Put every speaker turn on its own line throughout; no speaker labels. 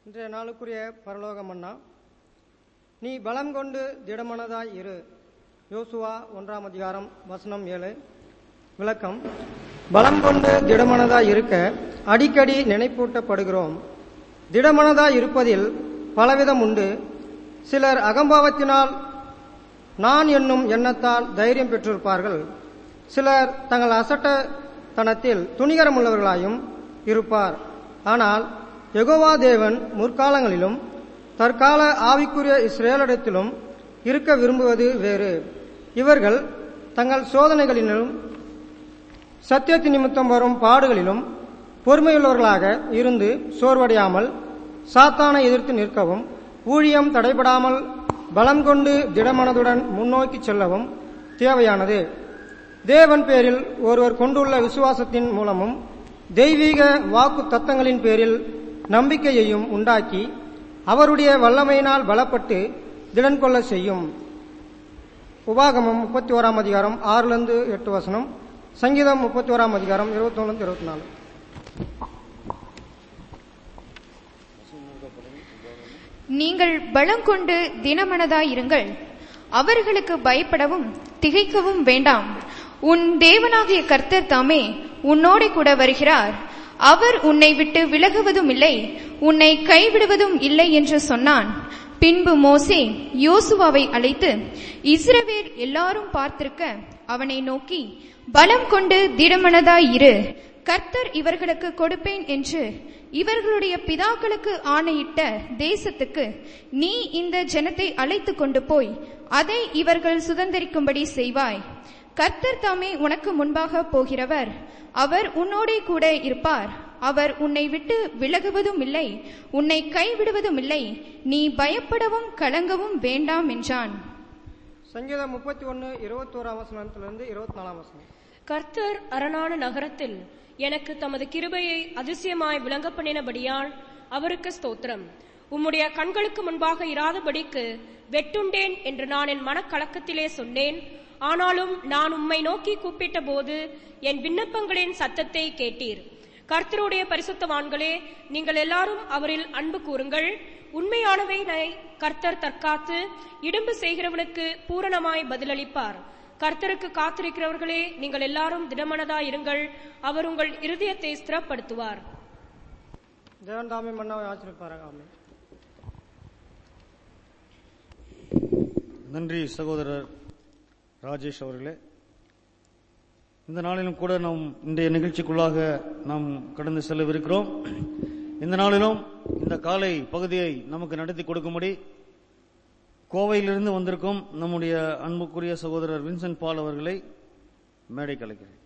இன்றைய நாளுக்குரிய பரலோக மன்னா நீ பலம் கொண்டு திடமனதாய் இரு யோசுவா ஒன்றாம் அதிகாரம் வசனம் ஏழு விளக்கம் பலம் கொண்டு திடமனதாய் இருக்க அடிக்கடி நினைப்பூட்டப்படுகிறோம் திடமனதாய் இருப்பதில் பலவிதம் உண்டு சிலர் அகம்பாவத்தினால் நான் என்னும் எண்ணத்தால் தைரியம் பெற்றிருப்பார்கள் சிலர் தங்கள் அசட்டத்தனத்தில் துணிகரமுள்ளவர்களாயும் இருப்பார் ஆனால் யெகோவா தேவன் முற்காலங்களிலும் தற்கால ஆவிக்குரிய இஸ்ரேலிடத்திலும் இருக்க விரும்புவது வேறு இவர்கள் தங்கள் சோதனைகளிலும் சத்தியத்தின் நிமித்தம் வரும் பாடுகளிலும் பொறுமையுள்ளவர்களாக இருந்து சோர்வடையாமல் சாத்தானை எதிர்த்து நிற்கவும் ஊழியம் தடைபடாமல் பலம் கொண்டு திடமனதுடன் முன்னோக்கி செல்லவும் தேவையானது தேவன் பேரில் ஒருவர் கொண்டுள்ள விசுவாசத்தின் மூலமும் தெய்வீக வாக்கு தத்தங்களின் பேரில் நம்பிக்கையையும் உண்டாக்கி அவருடைய வல்லமையினால் பலப்பட்டு திடன் கொள்ள செய்யும் உபாகமம் முப்பத்தி ஓராம் அதிகாரம் ஆறுலேருந்து எட்டு வசனம் சங்கீதம் முப்பத்தி ஓராம் அதிகாரம் இருபத்தொன்னு இருபத்தி நாலு
நீங்கள் பலம் கொண்டு தினமனதாயிருங்கள் அவர்களுக்கு பயப்படவும் திகைக்கவும் வேண்டாம் உன் தேவனாகிய கர்த்தர் தாமே உன்னோட கூட வருகிறார் அவர் உன்னை விட்டு விலகுவதும் இல்லை உன்னை கைவிடுவதும் இல்லை என்று சொன்னான் பின்பு மோசே யோசுவாவை அழைத்து இஸ்ரவேல் எல்லாரும் பார்த்திருக்க அவனை நோக்கி பலம் கொண்டு திடமனதாய் இரு கர்த்தர் இவர்களுக்கு கொடுப்பேன் என்று இவர்களுடைய பிதாக்களுக்கு ஆணையிட்ட தேசத்துக்கு நீ இந்த ஜனத்தை அழைத்து கொண்டு போய் அதை இவர்கள் சுதந்திரிக்கும்படி செய்வாய் கர்த்தர் தாமே உனக்கு முன்பாக போகிறவர் அவர் உன்னோடே கூட இருப்பார் அவர் உன்னை விட்டு விலகுவதும் இல்லை உன்னை கைவிடுவதும் இல்லை நீ பயப்படவும் கலங்கவும் வேண்டாம் என்றான்
சங்கீதம் முப்பத்தி ஒன்று இருபத்தோராம் வசனத்திலிருந்து இருபத்தி நாலாம் வசனம்
கர்த்தர் அரணான நகரத்தில் எனக்கு தமது கிருபையை அதிசயமாய் விளங்க பண்ணினபடியால் அவருக்கு ஸ்தோத்திரம் உம்முடைய கண்களுக்கு முன்பாக இராதபடிக்கு வெட்டுண்டேன் என்று நான் என் மனக்கலக்கத்திலே சொன்னேன் ஆனாலும் நான் உம்மை நோக்கி கூப்பிட்ட போது என் விண்ணப்பங்களின் சத்தத்தை கேட்டீர் கர்த்தருடைய பரிசுத்தவான்களே நீங்கள் எல்லாரும் அவரில் அன்பு கூறுங்கள் உண்மையானவை கர்த்தர் தற்காத்து இடும்பு செய்கிறவனுக்கு பூரணமாய் பதிலளிப்பார் கர்த்தருக்கு காத்திருக்கிறவர்களே நீங்கள் எல்லாரும் திடமனதா இருங்கள் அவர் உங்கள் இருதயத்தை ஸ்திரப்படுத்துவார்
தேவன் தாமே மன்னாவை ஆசிரிப்பாராக ஆமென்
நன்றி சகோதரர் ராஜேஷ் அவர்களே இந்த நாளிலும் கூட நாம் இன்றைய நிகழ்ச்சிக்குள்ளாக நாம் கடந்து செல்லவிருக்கிறோம் இந்த நாளிலும் இந்த காலை பகுதியை நமக்கு நடத்தி கொடுக்கும்படி கோவையிலிருந்து வந்திருக்கும் நம்முடைய அன்புக்குரிய சகோதரர் வின்சென்ட் பால் அவர்களை மேடை கலைக்கிறேன்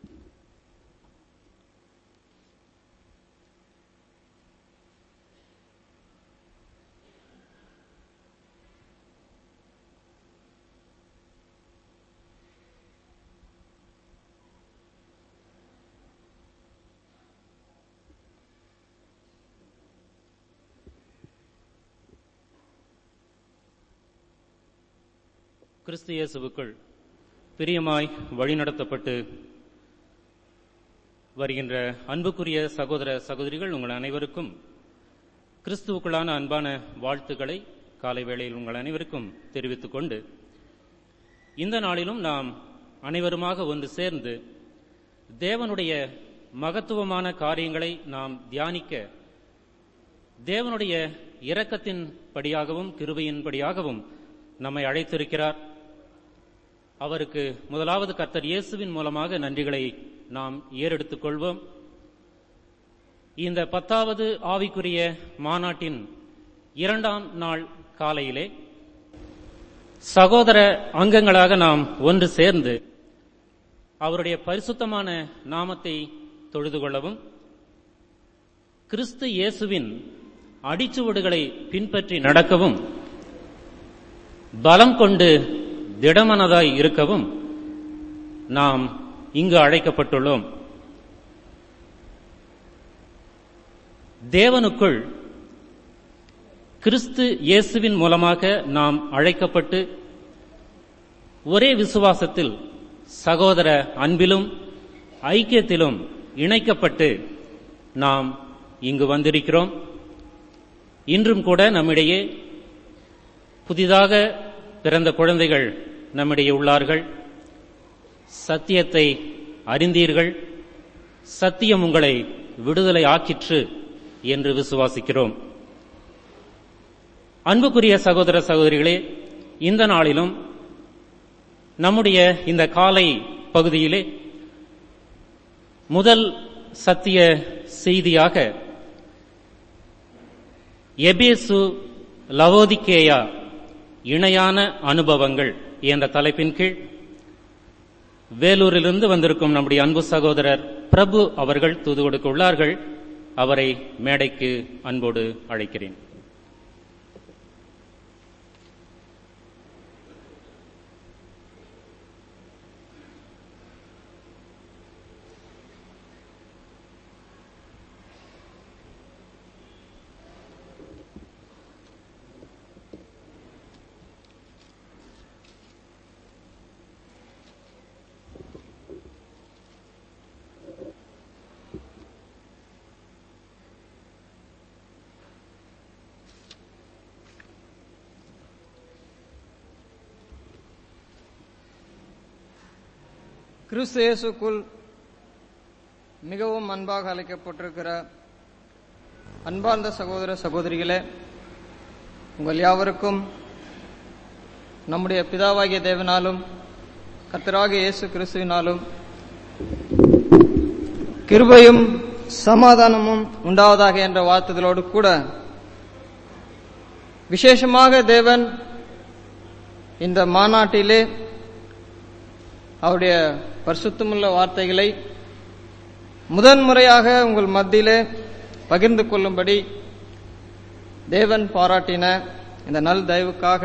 கிறிஸ்து இயேசுவுக்குள் பிரியமாய் வழிநடத்தப்பட்டு வருகின்ற அன்புக்குரிய சகோதர சகோதரிகள் உங்கள் அனைவருக்கும் கிறிஸ்துவுக்குள்ளான அன்பான வாழ்த்துக்களை காலை வேளையில் உங்கள் அனைவருக்கும் தெரிவித்துக் கொண்டு இந்த நாளிலும் நாம் அனைவருமாக ஒன்று சேர்ந்து தேவனுடைய மகத்துவமான காரியங்களை நாம் தியானிக்க தேவனுடைய இரக்கத்தின் படியாகவும் கிருபையின் படியாகவும் நம்மை அழைத்திருக்கிறார் அவருக்கு முதலாவது கர்த்தர் இயேசுவின் மூலமாக நன்றிகளை நாம் ஏறெடுத்துக் கொள்வோம் இந்த பத்தாவது ஆவிக்குரிய மாநாட்டின் இரண்டாம் நாள் காலையிலே சகோதர அங்கங்களாக நாம் ஒன்று சேர்ந்து அவருடைய பரிசுத்தமான நாமத்தை தொழுது கொள்ளவும் கிறிஸ்து இயேசுவின் அடிச்சுவடுகளை பின்பற்றி நடக்கவும் பலம் கொண்டு திடமனதாய் இருக்கவும் நாம் இங்கு அழைக்கப்பட்டுள்ளோம் தேவனுக்குள் கிறிஸ்து இயேசுவின் மூலமாக நாம் அழைக்கப்பட்டு ஒரே விசுவாசத்தில் சகோதர அன்பிலும் ஐக்கியத்திலும் இணைக்கப்பட்டு நாம் இங்கு வந்திருக்கிறோம் இன்றும் கூட நம்மிடையே புதிதாக பிறந்த குழந்தைகள் நம்மிடையே உள்ளார்கள் சத்தியத்தை அறிந்தீர்கள் சத்தியம் உங்களை விடுதலை ஆக்கிற்று என்று விசுவாசிக்கிறோம் அன்புக்குரிய சகோதர சகோதரிகளே இந்த நாளிலும் நம்முடைய இந்த காலை பகுதியிலே முதல் சத்திய செய்தியாக எபேசு லவோதிக்கேயா இணையான அனுபவங்கள் என்ற தலைப்பின் கீழ் வேலூரிலிருந்து வந்திருக்கும் நம்முடைய அன்பு சகோதரர் பிரபு அவர்கள் தூது கொடுக்க உள்ளார்கள் அவரை மேடைக்கு அன்போடு அழைக்கிறேன்
கிறிஸ்து இயேசுக்குள் மிகவும் அன்பாக அழைக்கப்பட்டிருக்கிற அன்பார்ந்த சகோதர சகோதரிகளே உங்கள் யாவருக்கும் நம்முடைய பிதாவாகிய தேவனாலும் கர்த்தராகிய இயேசு கிறிஸ்துவினாலும் கிருபையும் சமாதானமும் உண்டாவதாக என்ற வாழ்த்துதலோடு கூட விசேஷமாக தேவன் இந்த மாநாட்டிலே அவருடைய பரிசுத்தமுள்ள வார்த்தைகளை முதன்முறையாக உங்கள் மத்தியிலே பகிர்ந்து கொள்ளும்படி தேவன் பாராட்டின இந்த நல் தயவுக்காக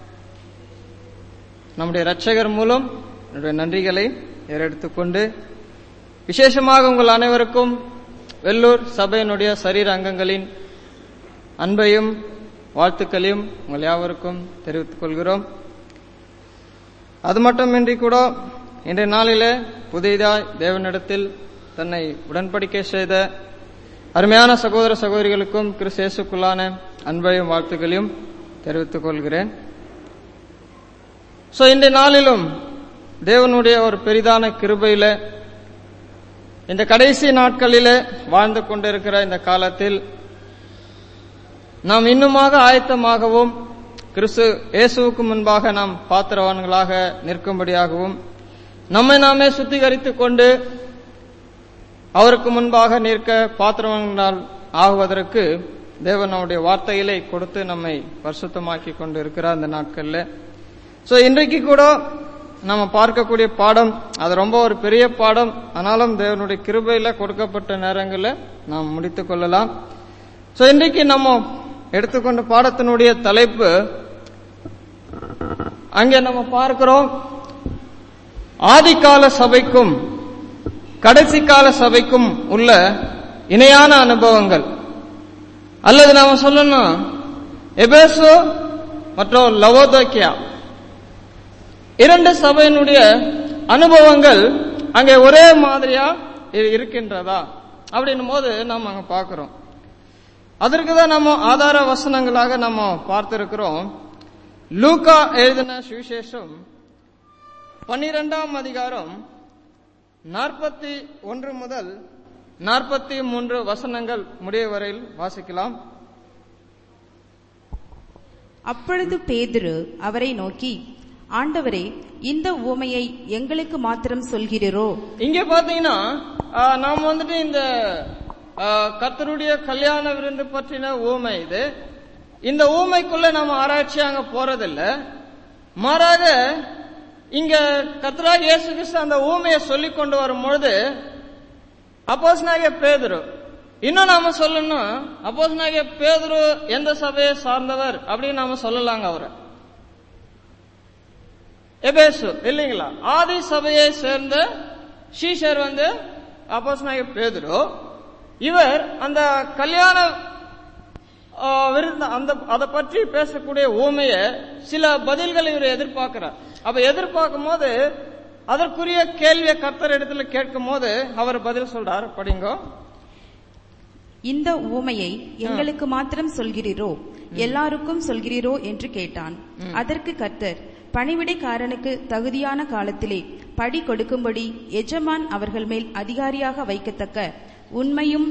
நம்முடைய இரட்சகர் மூலம் என்னுடைய நன்றிகளை ஏறெடுத்துக்கொண்டு விசேஷமாக உங்கள் அனைவருக்கும் வெள்ளூர் சபையினுடைய சரீர அங்கங்களின் அன்பையும் வாழ்த்துக்களையும் உங்கள் யாவருக்கும் தெரிவித்துக் கொள்கிறோம் அது மட்டுமின்றி கூட இன்றைய நாளிலே புதிதாய் தேவனிடத்தில் தன்னை உடன்படிக்கை செய்த அருமையான சகோதர சகோதரிகளுக்கும் கிறிஸ்தேசுக்குள்ளான அன்பையும் வாழ்த்துக்களையும் தெரிவித்துக் கொள்கிறேன் சோ இன்றைய நாளிலும் தேவனுடைய ஒரு பெரிதான கிருபையில இந்த கடைசி நாட்களிலே வாழ்ந்து கொண்டிருக்கிற இந்த காலத்தில் நாம் இன்னுமாக ஆயத்தமாகவும் கிறிஸ்து இயேசுவுக்கு முன்பாக நாம் பாத்திரவான்களாக நிற்கும்படியாகவும் நம்மை நாமே சுத்திகரித்துக் கொண்டு அவருக்கு முன்பாக நிற்க பாத்திரவான்களால் ஆகுவதற்கு தேவன் நம்முடைய வார்த்தைகளை கொடுத்து நம்மை பரிசுத்தமாக்கி கொண்டு இருக்கிறார் அந்த நாட்கள்ல சோ இன்றைக்கு கூட நம்ம பார்க்கக்கூடிய பாடம் அது ரொம்ப ஒரு பெரிய பாடம் ஆனாலும் தேவனுடைய கிருபையில கொடுக்கப்பட்ட நேரங்களில் நாம் முடித்துக் கொள்ளலாம் சோ இன்றைக்கு நம்ம எடுத்துக்கொண்ட பாடத்தினுடைய தலைப்பு அங்கே நம்ம பார்க்கிறோம் ஆதிகால சபைக்கும் கடைசி கால சபைக்கும் உள்ள இணையான அனுபவங்கள் அல்லது நாம சொல்லணும் எபேசோ மற்றும் லவோதோக்கியா இரண்டு சபையினுடைய அனுபவங்கள் அங்கே ஒரே மாதிரியா இரு- இருக்கின்றதா அப்படின்னும் போது நாம் அங்க பார்க்கிறோம் அதற்கு தான் நம்ம ஆதார வசனங்களாக நம்ம பார்த்திருக்கிறோம் லூகா எழுதின சுவிசேஷம் பன்னிரெண்டாம் அதிகாரம் நாற்பத்தி ஒன்று முதல் நாற்பத்தி மூன்று வசனங்கள் முடிய வரையில் வாசிக்கலாம்
அப்பொழுது பேதுரு அவரை நோக்கி ஆண்டவரே இந்த உவமையை எங்களுக்கு மாத்திரம் சொல்கிறீரோ
இங்க பாத்தீங்கன்னா ஆஹ், நாம் வந்துட்டு இந்த ஆஹ், கர்த்தருடைய கல்யாண விருந்து பற்றின ஊமை இது இந்த ஊமைக்குள்ள நம்ம ஆராய்ச்சி அங்க போறதில்ல மாறாக இங்க கர்த்தராக இயேசு கிறிஸ்து அந்த ஊமையை சொல்லி கொண்டு வரும்பொழுது அப்போஸ் பேதுரு இன்னும் நாம சொல்லணும் அப்போஸ் பேதுரு எந்த சபையை சார்ந்தவர் அப்படின்னு நாம சொல்லலாங்க அவரை எபேசு இல்லைங்களா ஆதி சபையை சேர்ந்த ஷீஷர் வந்து அப்போஸ் பேதுரு இவர் அந்த கல்யாண ஆ, விருந்த அந்த அதை பற்றி பேசக்கூடிய ஊமைய சில பதில்களை இவர் எதிர்பார்க்கிறார் அப்ப எதிர்பார்க்கும் போது அதற்குரிய கேள்வியை கர்த்தர் இடத்துல கேட்கும் போது அவர் பதில் சொல்றார் படிங்கோ
இந்த ஊமையை எங்களுக்கு மாத்திரம் சொல்கிறீரோ எல்லாருக்கும் சொல்கிறீரோ என்று கேட்டான் அதற்கு கர்த்தர் பணிவிடைக்காரனுக்கு தகுதியான காலத்திலே படி கொடுக்கும்படி எஜமான் அவர்கள் மேல் அதிகாரியாக வைக்கத்தக்க உண்மையும்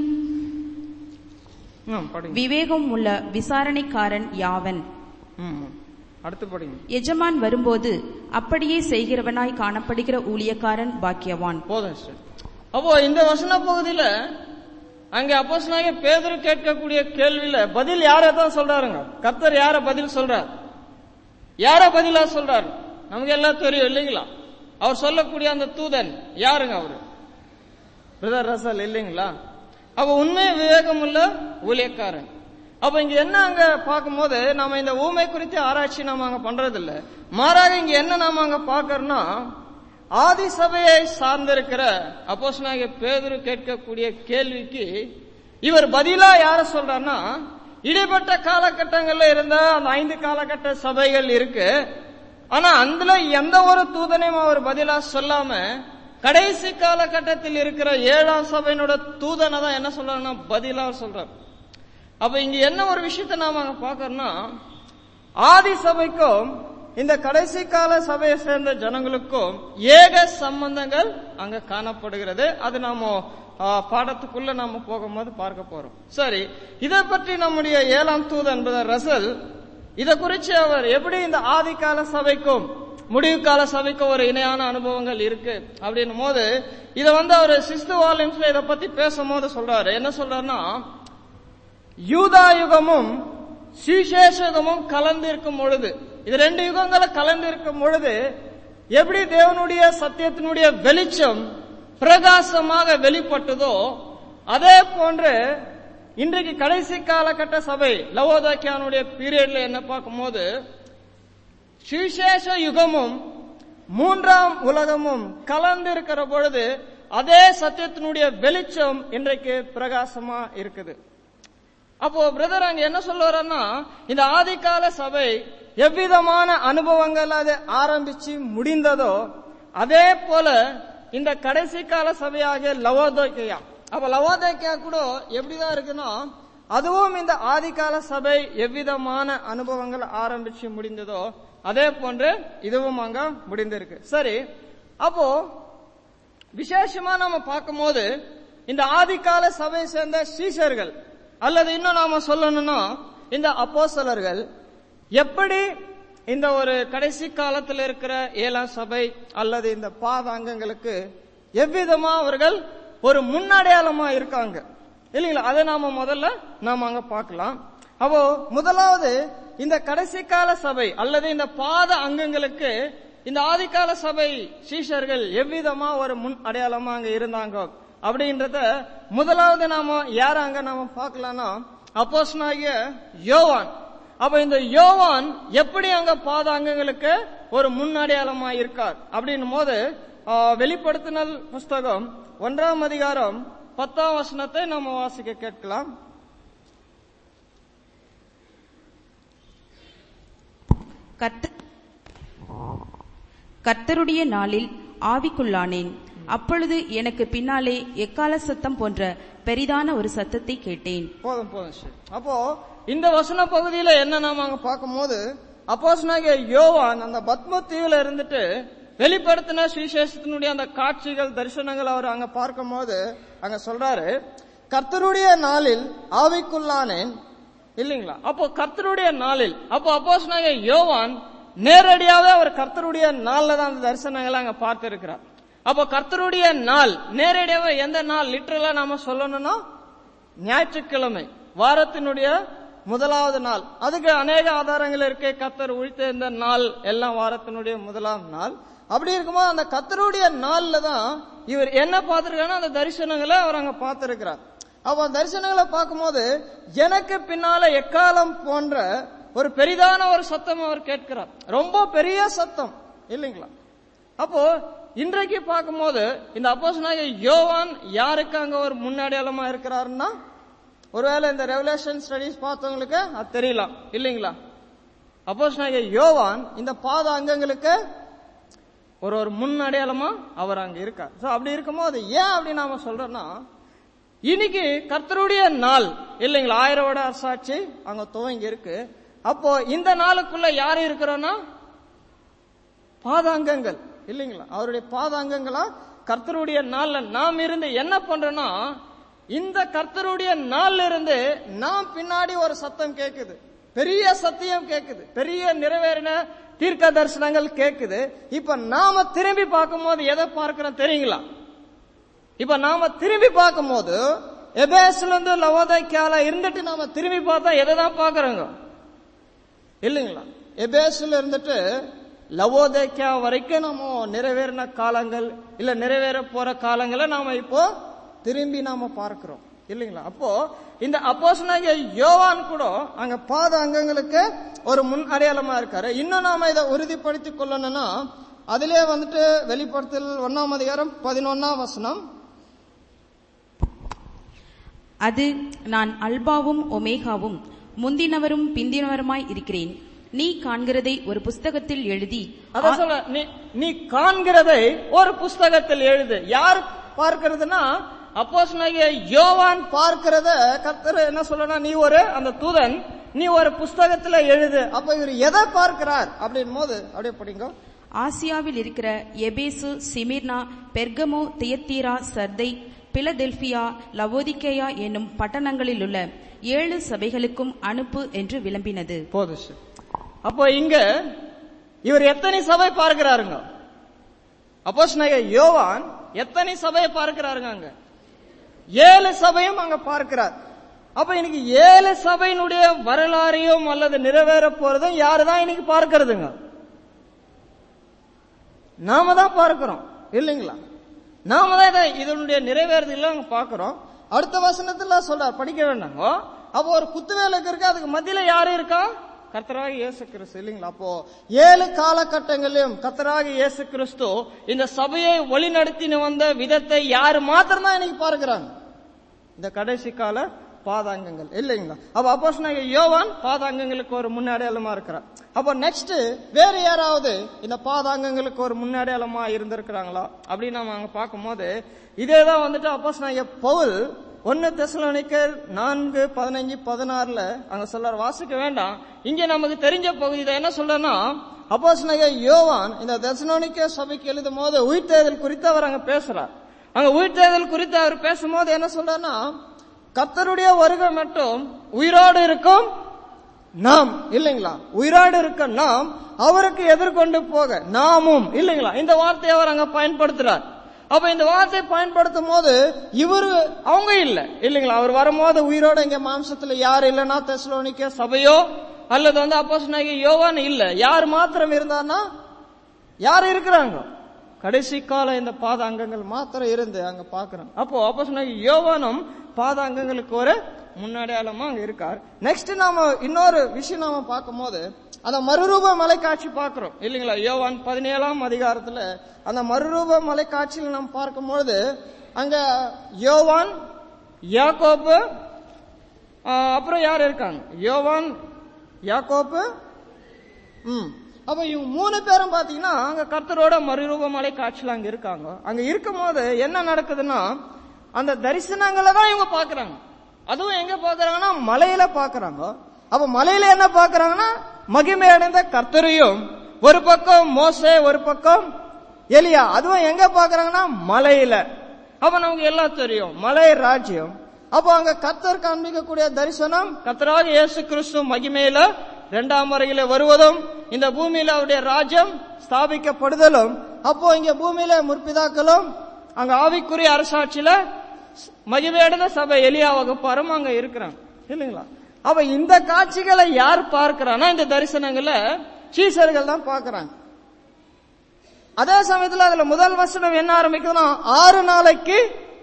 ம், படிங்க
விவேகம் உள்ள விசாரணைக்காரன் யாவன்
ம், அடுத்து படிங்க
எஜமான் வரும்போது அப்படியே செய்கிறவனாய் காணப்படுகிற ஊழியக்காரன் பாக்கியவான்
போதும் சிஸ்டர் அப்போ இந்த வசன பகுதியில அங்க அப்போஸ்தலனாகிய பேதுரு கேட்கக்கூடிய கேள்வியில பதில் யாரை தான் சொல்றாருங்க கர்த்தர் யார பதில் சொல்றார் யார பதிலா சொல்றாரு நமக்கு எல்லாம் தெரியும் இல்லைங்களா அவர் சொல்லக்கூடிய அந்த தூதன் யாருங்க அவரு பிரதர் ரசல் இல்லைங்களா அப்ப உண்மை விவேகம் உள்ள ஊழியக்காரன் அப்ப இங்க என்ன அங்க பார்க்கும்போது நாம இந்த ஊமை குறித்து ஆராய்ச்சி நாம அங்க பண்றது இல்ல மாறாக இங்க என்ன நாம அங்க பாக்கறோம்னா ஆதி சபையை சார்ந்திருக்கிற அப்போஸ்தலனாகிய பேதுரு கேட்கக்கூடிய கேள்விக்கு இவர் பதிலா யார சொல்றாருன்னா இடைப்பட்ட காலகட்டங்கள்ல இருந்த அந்த ஐந்து காலகட்ட சபைகள் இருக்கு ஆனா அதுல எந்த ஒரு தூதனையும் அவர் பதிலா சொல்லாம கடைசி காலகட்டத்தில் இருக்கிற ஏழாம் சபையினோட தூதனை தான் என்ன சொல்றாருன்னா பதிலா சொல்றார் அப்ப இங்க என்ன ஒரு விஷயத்தை நாம அங்க பாக்கறோம்னா ஆதி சபைக்கும் இந்த கடைசி கால சபையை சேர்ந்த ஜனங்களுக்கும் ஏக சம்பந்தங்கள் அங்க காணப்படுகிறது அது நாம ஆ, பாடத்துக்குள்ள நாம போகும்போது பார்க்க போறோம் சரி இதை பற்றி நம்முடைய ஏழாம் தூது என்பது ரசல் இத குறிச்சு அவர் எப்படி இந்த ஆதி கால சபைக்கும் முடிவு கால சபைக்கும் ஒரு இணையான அனுபவங்கள் இருக்கு அப்படின்னும் போது இத வந்து அவர் சிஸ்து வால்யூம்ஸ்ல இத பத்தி பேசும்போது சொல்றாரு என்ன சொல்றாருன்னா யூதா யுகமும் சுவிசேஷ யுகமும் கலந்து இருக்கும் பொழுது இது ரெண்டு யுகங்களை கலந்து இருக்கும் பொழுது எப்படி தேவனுடைய சத்தியத்தினுடைய வெளிச்சம் பிரகாசமாக வெளிப்பட்டதோ அதே போன்று இன்றைக்கு கடைசி காலகட்ட சபை லவோதாக்கியானுடைய பீரியட்ல என்ன பார்க்கும்போது சுவிசேஷ யுகமும் மூன்றாம் உலகமும் கலந்து இருக்கிற பொழுது அதே சத்தியத்தினுடைய வெளிச்சம் இன்றைக்கு பிரகாசமா இருக்குது அப்போ பிரதர் அங்க என்ன சொல்லுவாருன்னா இந்த ஆதிகால சபை எவ்விதமான அனுபவங்கள் அது ஆரம்பிச்சு முடிந்ததோ அதே போல இந்த கடைசி கால சபையாகிய லவோதோக்கியா அப்ப லவோதோக்கியா கூட எப்படிதான் இருக்குன்னா அதுவும் இந்த ஆதிகால சபை எவ்விதமான அனுபவங்கள் ஆரம்பிச்சு முடிந்ததோ அதே போன்று இதுவும் அங்க முடிந்திருக்கு சரி அப்போ விசேஷமா நாம பார்க்கும்போது இந்த ஆதிகால சபையை சேர்ந்த சீஷர்கள் அல்லது இன்னும் நாம சொல்லணும்னா இந்த அப்போஸ்தலர்கள் எப்படி இந்த ஒரு கடைசி காலத்தில் இருக்கிற ஏழாம் சபை அல்லது இந்த பாத அங்கங்களுக்கு எவ்விதமா அவர்கள் ஒரு முன்னடையாளமா இருக்காங்க இல்லைங்களா அதை நாம முதல்ல நாம அங்க பார்க்கலாம் அப்போ முதலாவது இந்த கடைசி கால சபை அல்லது இந்த பாத அங்கங்களுக்கு இந்த ஆதிகால சபை சீஷர்கள் எவ்விதமா ஒரு முன் அடையாளமா அங்க இருந்தாங்க அப்படின்றத முதலாவது நாம யார அங்க நாம பார்க்கலாம்னா அப்போஸ்தலனாகிய யோவான் அப்ப இந்த யோவான் எப்படி அங்க பாத அங்கங்களுக்கு ஒரு முன்னடையாளமா இருக்கார் அப்படின்னும் போது ஆ, வெளிப்படுத்தினல் புஸ்தகம் ஒன்றாம் அதிகாரம் பத்தாம் வசனத்தை நாம வாசிக்க கேட்கலாம்
கர்த்த- கர்த்தருடைய நாளில் ஆவிக்குள்ளானேன் அப்பொழுது எனக்கு பின்னாலே எக்கால சத்தம் போன்ற பெரிதான ஒரு சத்தத்தை கேட்டேன்
போதும் போதும் சரி அப்போ இந்த வசன பகுதியில என்ன நாம அங்க பார்க்கும்போது அப்போஸ்தலனாகிய யோவான் அந்த பத்ம தீவுல இருந்துட்டு வெளிப்படுத்தின சுவிசேஷத்தினுடைய அந்த காட்சிகள் தரிசனங்கள் அவர் அங்க பார்க்கும்போது அங்க சொல்றாரு கர்த்தருடைய நாளில் ஆவிக்குள்ளானேன் இல்லைங்களா அப்போ கர்த்தருடைய நாளில் அப்போ அப்போஸ்தலனாகிய யோவான் நேரடியாவே அவர் கர்த்தருடைய நாள்ல தான் அந்த தரிசனங்களை அங்க பார்த்திருக்கிறார் அப்போ கர்த்தருடைய நாள் நேரடியாவே எந்த நாள் லிட்டரலா நாம சொல்லணும்னா ஞாயிற்றுக்கிழமை வாரத்தினுடைய முதலாவது நாள் அதுக்கு அநேக ஆதாரங்கள் இருக்கு கத்தர் உழித்த இந்த நாள் எல்லாம் வாரத்தினுடைய முதலாம் நாள் அப்படி இருக்கும்போது அந்த கத்தருடைய நாள்ல தான் இவர் என்ன பார்த்திருக்காருன்னா அந்த தரிசனங்களை அவர் அங்க பார்த்திருக்கிறார் அப்ப அந்த தரிசனங்களை பார்க்கும்போது எனக்கு பின்னால எக்காலம் போன்ற ஒரு பெரிதான ஒரு சத்தம் அவர் கேட்கிறார் ரொம்ப பெரிய சத்தம் இல்லைங்களா அப்போ இன்றைக்கு பார்க்கும்போது இந்த அப்போஸ்தலனாகிய யோவான் யாருக்கு அங்க ஒரு முன்னடையாளமா இருக்கிறாருன்னா ஒருவேளை இந்த ரெவலேஷன் ஸ்டடீஸ் பார்த்தவங்களுக்கு அது தெரியலாம் இல்லைங்களா அப்போஸ்தலனாகிய யோவான் இந்த பாத அங்கங்களுக்கு ஒரு ஒரு முன் அடையாளமா அவர் அங்க இருக்கார் சோ அப்படி இருக்கும்போது ஏன் அப்படி நாம சொல்றோம்னா இன்னைக்கு கர்த்தருடைய நாள் இல்லைங்களா ஆயிரம் வருட அரசாட்சி அங்க துவங்கி இருக்கு அப்போ இந்த நாளுக்குள்ள யாரு இருக்கிறோம்னா பாதாங்கங்கள் இல்லைங்களா அவருடைய பாதாங்கங்களா கர்த்தருடைய நாள்ல நாம் இருந்து என்ன பண்றோம்னா இந்த கர்த்தருடைய நாள்ல இருந்து நாம் பின்னாடி ஒரு சத்தம் கேக்குது பெரிய சத்தியம் கேக்குது பெரிய நிறைவேறின தீர்க்க தரிசனங்கள் கேக்குது இப்ப நாம திரும்பி பார்க்கும்போது எதை பார்க்கிறோம் தெரியுங்களா இப்ப நாம திரும்பி பார்க்கும்போது எபேஸ்ல இருந்து லவோதைக்கால இருந்துட்டு நாம திரும்பி பார்த்தா எதை தான் பாக்குறோங்க இல்லைங்களா எபேஸ்ல இருந்துட்டு லவோதேக்கியா வரைக்கும் நம்ம நிறைவேறின காலங்கள் இல்ல நிறைவேற போற காலங்களை நாம இப்போ திரும்பி நாம பார்க்கிறோம் இல்லைங்களா அப்போ இந்த அப்போஸ்தலனாகிய யோவான் கூட அங்க பாத அங்கங்களுக்கு ஒரு முன் அடையாளமா இருக்காரு இன்னும் நாம இதை உறுதிப்படுத்திக் கொள்ளணும்னா அதிலே வந்துட்டு வெளிப்படுத்தல் ஒன்னாம் அதிகாரம் பதினொன்னாம் வசனம்
அது நான் அல்பாவும் ஒமேகாவும் முந்தினவரும் பிந்தினவருமாய் இருக்கிறேன் நீ காண்கிறதை ஒரு புஸ்தகத்தில் எழுதி
அதான் சொல்ல நீ நீ காண்கிறதை ஒரு புஸ்தகத்தில் எழுது யார் பார்க்கிறதுனா அப்போஸ் யோவான் பார்க்கிறத கர்த்தர் என்ன சொல்லனா நீ ஒரு அந்த தூதன் நீ ஒரு புஸ்தகத்துல எழுது அப்ப இவர் எதை பார்க்கிறார் அப்படின் போது அப்படியே படிங்க
ஆசியாவில் இருக்கிற எபேசு சிமிர்னா பெர்கமோ தியத்தீரா சர்தை பிலதெல்பியா லவோதிக்கேயா என்னும் பட்டணங்களிலுள்ள ஏழு சபைகளுக்கும் அனுப்பு என்று விளம்பினது
போதும் அப்போ இங்க இவர் எத்தனை சபை பார்க்கிறாருங்க அப்போஸ் யோவான் எத்தனை சபையை பார்க்கிறாருங்க அங்க ஏழு சபையும் அங்க பார்க்கிறார் அப்ப இன்னைக்கு ஏழு சபையினுடைய வரலாறையும் அல்லது நிறைவேற போறதும் யாருதான் இன்னைக்கு பார்க்கிறதுங்க நாம தான் பார்க்கிறோம் இல்லைங்களா நாம தான் இதை இதனுடைய நிறைவேறுதல அங்க பார்க்கிறோம் அடுத்த வசனத்துல சொல்றார் படிக்க வேண்டாங்க அப்போ ஒரு குத்துவேலுக்கு இருக்கு அதுக்கு மத்தியில யாரு இருக்கா கர்த்தராக இயேசு கிறிஸ்து இல்லைங்களா அப்போ ஏழு காலகட்டங்களிலும் கர்த்தராக இயேசு கிறிஸ்து இந்த சபையை வழிநடத்தின வந்த விதத்தை யாரு மாத்திரம் தான் இன்னைக்கு பார்க்கிறாங்க இந்த கடைசி கால பாதாங்கங்கள் இல்லைங்களா அப்ப அப்போஸ் யோவான் பாதாங்கங்களுக்கு ஒரு முன்னடையாளமா இருக்கிறார் அப்போ நெக்ஸ்ட் வேற யாராவது இந்த பாதாங்கங்களுக்கு ஒரு முன்னடையாளமா இருந்திருக்கிறாங்களா அப்படின்னு நம்ம அங்க பார்க்கும்போது இதே தான் வந்துட்டு அப்போஸ் பவுல் ஒன்னு தெசலோனிக்கர் நான்கு பதினஞ்சு பதினாறுல அங்க சொல்றார் வாசிக்க வேண்டாம் இங்க நமக்கு தெரிஞ்ச பகுதி தான் என்ன சொல்றேன்னா அப்போஸ் யோவான் இந்த தெசலோனிக்க சபைக்கு எழுதும் போது உயிர்த்தேதல் குறித்து அவர் அங்க பேசுறார் அங்க உயிர்த்தேதல் குறித்து அவர் பேசும்போது என்ன சொல்றாருன்னா கர்த்தருடைய வருகை மட்டும் உயிரோடு இருக்கும் நாம் இல்லைங்களா உயிரோடு இருக்க நாம் அவருக்கு எதிர்கொண்டு போக நாமும் இல்லைங்களா இந்த வார்த்தையை அவர் அங்க பயன்படுத்துறார் அப்ப இந்த வார்த்தை பயன்படுத்தும் போது இவரு அவங்க இல்ல இல்லைங்களா அவர் வரும்போது உயிரோட இங்க மாம்சத்துல யார் இல்லைன்னா தெசலோனிக்க சபையோ அல்லது வந்து அப்போஸ் யோவான் இல்ல யார் மாத்திரம் இருந்தார்னா யார் இருக்கிறாங்க கடைசி கால இந்த பாத அங்கங்கள் மாத்திரம் இருந்து அங்க பாக்குறோம் அப்போ அப்போஸ் யோவானும் பாத அங்கங்களுக்கு ஒரு முன்னடையாளமா அங்க இருக்கார் நெக்ஸ்ட் நாம இன்னொரு விஷயம் நாம பார்க்கும்போது அந்த மறுரூப மலைக்காட்சி பார்க்கிறோம் இல்லைங்களா யோவான் பதினேழாம் அதிகாரத்துல அந்த மறுரூப மலைக்காட்சியில் நாம் பார்க்கும்பொழுது அங்க யோவான் யாக்கோப்பு ஆஹ், அப்புறம் யார் இருக்காங்க யோவான் யாக்கோப்பு ம் அப்ப இவங்க மூணு பேரும் பாத்தீங்கன்னா அங்க கர்த்தரோட மறுரூப மலை காட்சியில அங்க இருக்காங்க அங்க இருக்கும்போது என்ன நடக்குதுன்னா அந்த தரிசனங்களை தான் இவங்க பாக்குறாங்க அதுவும் எங்க பாக்குறாங்கன்னா மலையில பாக்குறாங்க அப்ப மலையில என்ன பாக்குறாங்கன்னா மகிமை அடைந்த கர்த்தரையும் ஒரு பக்கம் மோசே ஒரு பக்கம் எலியா அதுவும் எங்க பாக்குறாங்கன்னா மலையில அப்ப நமக்கு எல்லாம் தெரியும் மலை ராஜ்யம் அப்போ அங்க கர்த்தர் காண்பிக்கக்கூடிய தரிசனம் கர்த்தராக இயேசு கிறிஸ்து மகிமையில இரண்டாம் முறையில வருவதும் இந்த பூமியில அவருடைய ராஜ்யம் ஸ்தாபிக்கப்படுதலும் அப்போ இங்க பூமியில முற்பிதாக்களும் அங்க ஆவிக்குரிய அரசாட்சியில மகிமையடைந்த சபை எலியா வகுப்பாரும் அங்க இருக்கிறாங்க இல்லைங்களா அப்ப இந்த காட்சிகளை யார் பார்க்கிறான்னா இந்த தரிசனங்களை சீசர்கள் தான் பார்க்கறாங்க அதே சமயத்துல அதுல முதல் வசனம் என்ன ஆரம்பிக்குதுன்னா ஆறு நாளைக்கு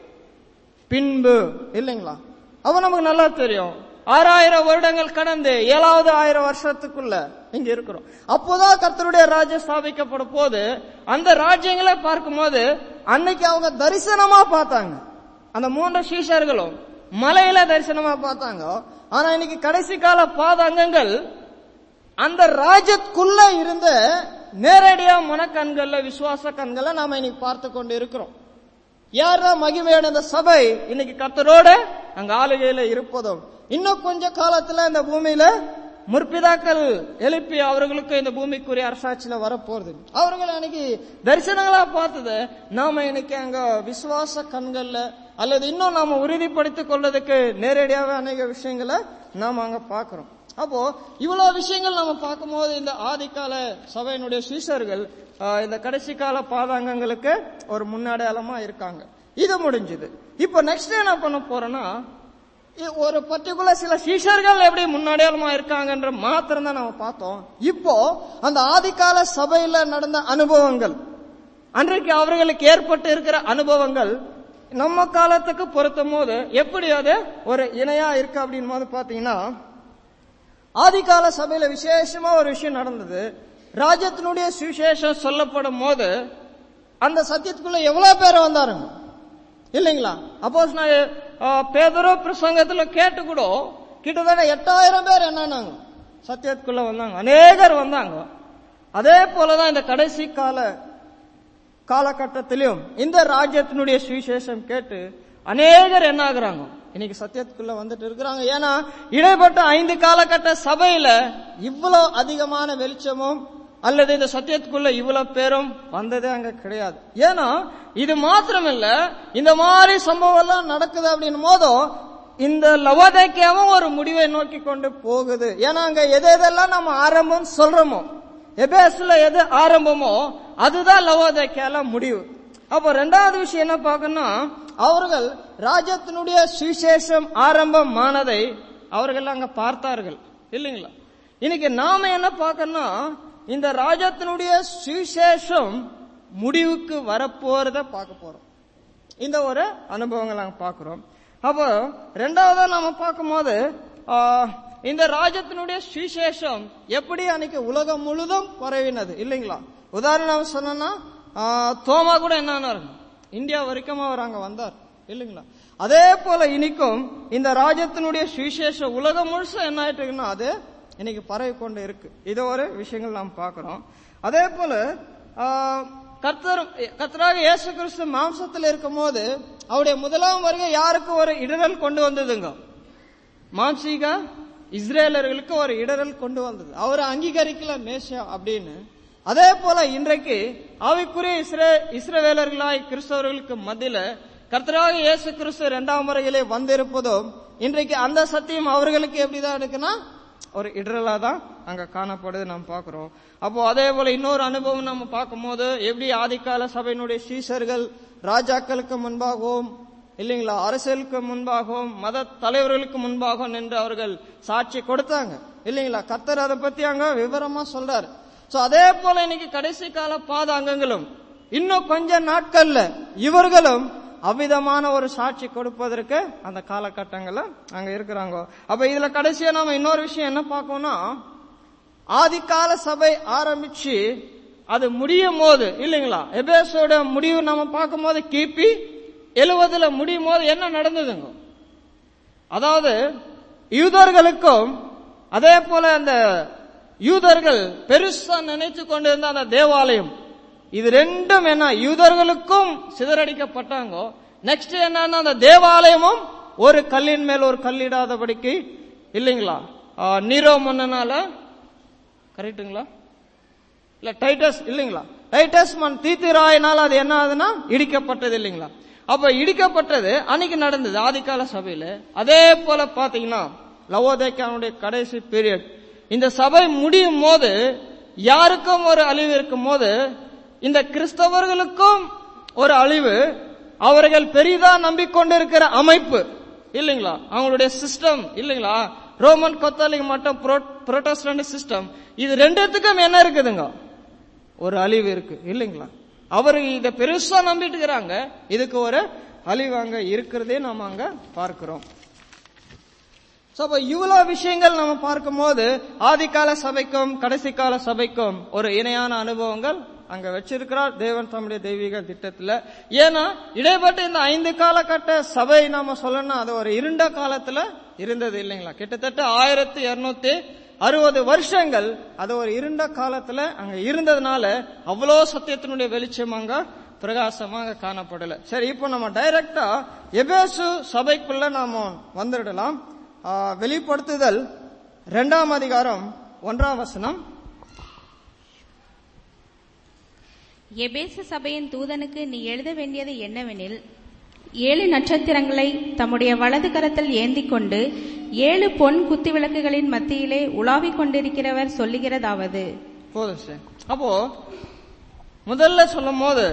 பின்பு இல்லைங்களா அப்ப நமக்கு நல்லா தெரியும் ஆறாயிரம் வருடங்கள் கடந்து ஏழாவது ஆயிரம் வருஷத்துக்குள்ள இங்க இருக்கிறோம் அப்போதான் கர்த்தருடைய ராஜ்யம் ஸ்தாபிக்கப்படும் போது அந்த ராஜ்யங்களை பார்க்கும்போது அன்னைக்கு அவங்க தரிசனமா பார்த்தாங்க அந்த மூன்று சீஷர்களும் மலையில தரிசனமா பார்த்தாங்க ஆனா இன்னைக்கு கடைசி கால பாதங்கங்கள் அந்த ராஜ்யத்துக்குள்ள இருந்த நேரடியா மனக்கண்கள்ல விசுவாச கண்களை நாம இன்னைக்கு பார்த்து கொண்டு இருக்கிறோம் யாரா மகிமையடைந்த சபை இன்னைக்கு கர்த்தரோட அங்க ஆளுகையில இருப்பதும் இன்னும் கொஞ்ச காலத்துல இந்த பூமியில முற்பிதாக்கள் எழுப்பி அவர்களுக்கு இந்த பூமிக்குரிய அரசாட்சியில வரப்போறது அவர்கள் அன்னைக்கு தரிசனங்களா பார்த்தது நாம இன்னைக்கு அங்க விசுவாச கண்கள்ல அல்லது இன்னும் நாம உறுதிப்படுத்திக் கொள்றதுக்கு நேரடியாவே அநேக விஷயங்களை நாம அங்க பாக்குறோம் அப்போ இவ்வளவு விஷயங்கள் நம்ம பார்க்கும்போது இந்த ஆதிக்கால சபையினுடைய சீஷர்கள் ஆஹ், இந்த கடைசி கால பாதாங்கங்களுக்கு ஒரு முன்னடையாளமா இருக்காங்க இது முடிஞ்சது இப்போ நெக்ஸ்ட் என்ன பண்ண போறோம்னா இ- ஒரு பர்டிகுலர் சில சீஷர்கள் எப்படி முன்னடையாளமா இருக்காங்கன்ற மாத்திரம் தான் நம்ம பார்த்தோம் இப்போ அந்த ஆதிகால சபையில நடந்த அனுபவங்கள் அன்றைக்கு அவர்களுக்கு ஏற்பட்டு இருக்கிற அனுபவங்கள் நம்ம காலத்துக்கு பொருத்தும் போது எப்படி அது ஒரு இணையா இருக்கு அப்படின்னு போது பாத்தீங்கன்னா ஆதிகால சபையில விசேஷமா ஒரு விஷயம் நடந்தது ராஜ்யத்தினுடைய சுவிசேஷம் சொல்லப்படும் போது அந்த சத்தியத்துக்குள்ள எவ்வளவு பேர் வந்தாருங்க இல்லைங்களா அப்போஸ் நான் பேதரோ பிரசங்கத்துல கேட்டு கூட கிட்டத்தட்ட எட்டாயிரம் பேர் என்னன்னாங்க சத்தியத்துக்குள்ள வந்தாங்க அநேகர் வந்தாங்க அதே போலதான் இந்த கடைசி கால காலகட்டத்திலும் இந்த ராஜ்யத்தினுடைய சுவிசேஷம் கேட்டு அநேகர் என்ன ஆகுறாங்க இன்னைக்கு சத்தியத்துக்குள்ள வந்துட்டு இருக்கிறாங்க ஏன்னா இடைப்பட்ட ஐந்து காலகட்ட சபையில இவ்வளவு அதிகமான வெளிச்சமும் அல்லது இந்த சத்தியத்துக்குள்ள இவ்வளவு பேரும் வந்ததே அங்க கிடையாது ஏன்னா இது மாத்திரம் இல்ல இந்த மாதிரி சம்பவம் எல்லாம் நடக்குது அப்படின்னும் போதும் இந்த லவோதைக்கியாவும் ஒரு முடிவை நோக்கி கொண்டு போகுது ஏன்னா அங்க எது எதெல்லாம் நம்ம ஆரம்பம் சொல்றோமோ எபேஸ்ல எது ஆரம்பமோ அதுதான் லவோதைக்கியால முடிவு அப்போ ரெண்டாவது விஷயம் என்ன பார்க்கணும்னா அவர்கள் ராஜ்யத்தினுடைய சுவிசேஷம் ஆரம்பமானதை அவர்கள் அங்க பார்த்தார்கள் இல்லைங்களா இன்னைக்கு நாம என்ன பார்க்கணும்னா இந்த ராஜ்யத்தினுடைய சுவிசேஷம் முடிவுக்கு வரப்போறத பார்க்க போறோம் இந்த ஒரு அனுபவங்கள் நாங்க பார்க்கிறோம் அப்போ ரெண்டாவதா நாம பார்க்கும்போது ஆ, இந்த ராஜ்யத்தினுடைய சுவிசேஷம் எப்படி அன்னைக்கு உலகம் முழுதும் பரவினது இல்லைங்களா உதாரணம் சொன்னா தோமா கூட என்ன இந்தியா வரைக்கும் அவர் அங்க வந்தார் இல்லைங்களா அதே போல இன்னைக்கும் இந்த ராஜ்யத்தினுடைய சுவிசேஷ உலகம் முழுசும் என்ன ஆயிட்டு இருக்குன்னா அது இன்னைக்கு பரவி கொண்டு இருக்கு இது ஒரு விஷயங்கள் நாம் பார்க்கிறோம் அதே போல ஆ, கர்த்தர் கர்த்தராக இயேசு கிறிஸ்து மாம்சத்தில் இருக்கும்போது அவருடைய முதலாம் வருகை யாருக்கு ஒரு இடரல் கொண்டு வந்ததுங்க மாம்சீக இஸ்ரேலர்களுக்கு ஒரு இடரல் கொண்டு வந்தது அவரை அங்கீகரிக்கல மேஷா அப்படின்னு அதே போல இன்றைக்கு ஆவிக்குரிய இஸ்ரே இஸ்ரவேலர்களாய் கிறிஸ்தவர்களுக்கு மத்தியில கர்த்தராக இயேசு கிறிஸ்து இரண்டாம் முறையிலே வந்திருப்பதும் இன்றைக்கு அந்த சத்தியம் அவர்களுக்கு எப்படிதான் இருக்குன்னா ஒரு இடரலா தான் அங்க காணப்படுது நாம் பார்க்கிறோம் அப்போ அதே போல இன்னொரு அனுபவம் நம்ம பார்க்கும்போது எப்படி ஆதிக்கால சபையினுடைய சீசர்கள் ராஜாக்களுக்கு முன்பாகவும் இல்லைங்களா அரசியலுக்கு முன்பாகவும் மத தலைவர்களுக்கு முன்பாகவும் நின்று அவர்கள் சாட்சி கொடுத்தாங்க இல்லைங்களா கர்த்தர் அதை பத்தி அங்க விவரமா சொல்றாரு சோ அதே போல இன்னைக்கு கடைசி கால பாதாங்கங்களும் இன்னும் கொஞ்ச நாட்கள்ல இவர்களும் அவ்விதமான ஒரு சாட்சி கொடுப்பதற்கு அந்த காலகட்டங்கள்ல அங்க இருக்கிறாங்க அப்ப இதுல கடைசியா நாம இன்னொரு விஷயம் என்ன பார்க்கணும்னா ஆதிகால சபை ஆரம்பிச்சு அது முடியும் போது இல்லைங்களா எபேசோட முடிவு நம்ம பார்க்கும் போது கிபி எழுவதுல முடியும் போது என்ன நடந்ததுங்க அதாவது யூதர்களுக்கும் அதே போல அந்த யூதர்கள் பெருசா நினைத்து கொண்டிருந்த அந்த தேவாலயம் இது ரெண்டும் என்ன யூதர்களுக்கும் சிதறடிக்கப்பட்டாங்க நெக்ஸ்ட் என்னன்னா அந்த தேவாலயமும் ஒரு கல்லின் மேல் ஒரு கல்லிடாதபடிக்கு இல்லைங்களா ஆ, நீரோ மன்னனால கரெக்ட்டுங்களா இல்ல டைட்டஸ் இல்லைங்களா டைட்டஸ் மன் தீத்திராயினால் அது என்ன ஆகுதுன்னா இடிக்கப்பட்டது இல்லைங்களா அப்ப இடிக்கப்பட்டது அன்னைக்கு நடந்தது ஆதிகால சபையில அதே போல பாத்தீங்கன்னா லவோதேக்கானுடைய கடைசி பீரியட் இந்த சபை முடியும் போது யாருக்கும் ஒரு அழிவு இருக்கும் போது இந்த கிறிஸ்தவர்களுக்கும் ஒரு அழிவு அவர்கள் பெரிதா நம்பிக்கொண்டிருக்கிற அமைப்பு இல்லைங்களா அவங்களுடைய சிஸ்டம் இல்லைங்களா ரோமன் கத்தோலிக் மற்றும் புரோட்டஸ்டன்ட் சிஸ்டம் இது ரெண்டுத்துக்கும் என்ன இருக்குதுங்க ஒரு அழிவு இருக்கு இல்லைங்களா அவர் இத பெருசா நம்பிட்டு இருக்கிறாங்க இதுக்கு ஒரு அழிவு அங்க இருக்கிறதே நாம அங்க பார்க்கிறோம் So, அப்ப இவ்வளவு விஷயங்கள் நம்ம பார்க்கும்போது ஆதிகால சபைக்கும் கடைசி கால சபைக்கும் ஒரு இணையான அனுபவங்கள் அங்க வச்சிருக்கிறார் தேவன் தம்முடைய தெய்வீக திட்டத்துல ஏன்னா இடைப்பட்ட இந்த ஐந்து காலகட்ட சபை நாம சொல்லணும் அது ஒரு இருண்ட காலத்துல இருந்தது இல்லைங்களா கிட்டத்தட்ட ஆயிரத்தி இருநூத்தி அறுபது வருஷங்கள் அது ஒரு இருண்ட காலத்துல அங்க இருந்ததுனால அவ்வளோ சத்தியத்தினுடைய வெளிச்சம் அங்க பிரகாசமாக காணப்படல சரி இப்போ நம்ம டைரக்டா எபேசு சபைக்குள்ள நாம வந்துடலாம் ஆ, வெளிப்படுத்துதல் இரண்டாம் அதிகாரம் ஒன்றாம் வசனம்
எபேசு சபையின் தூதனுக்கு நீ எழுத வேண்டியது என்னவெனில் ஏழு நட்சத்திரங்களை தம்முடைய வலது கரத்தில் ஏந்திக் கொண்டு ஏழு பொன் குத்துவிளக்குகளின் மத்தியிலே உலாவிக் கொண்டிருக்கிறவர் சொல்லுகிறதாவது
போதும் சார் அப்போ முதல்ல சொல்லும் போது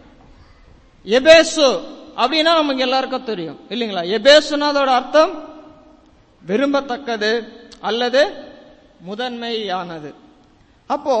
எபேசு அப்படின்னா நமக்கு எல்லாருக்கும் தெரியும் இல்லைங்களா எபேசுனா அதோட அர்த்தம் விரும்பத்தக்கது அல்லது முதன்மையானது அப்போ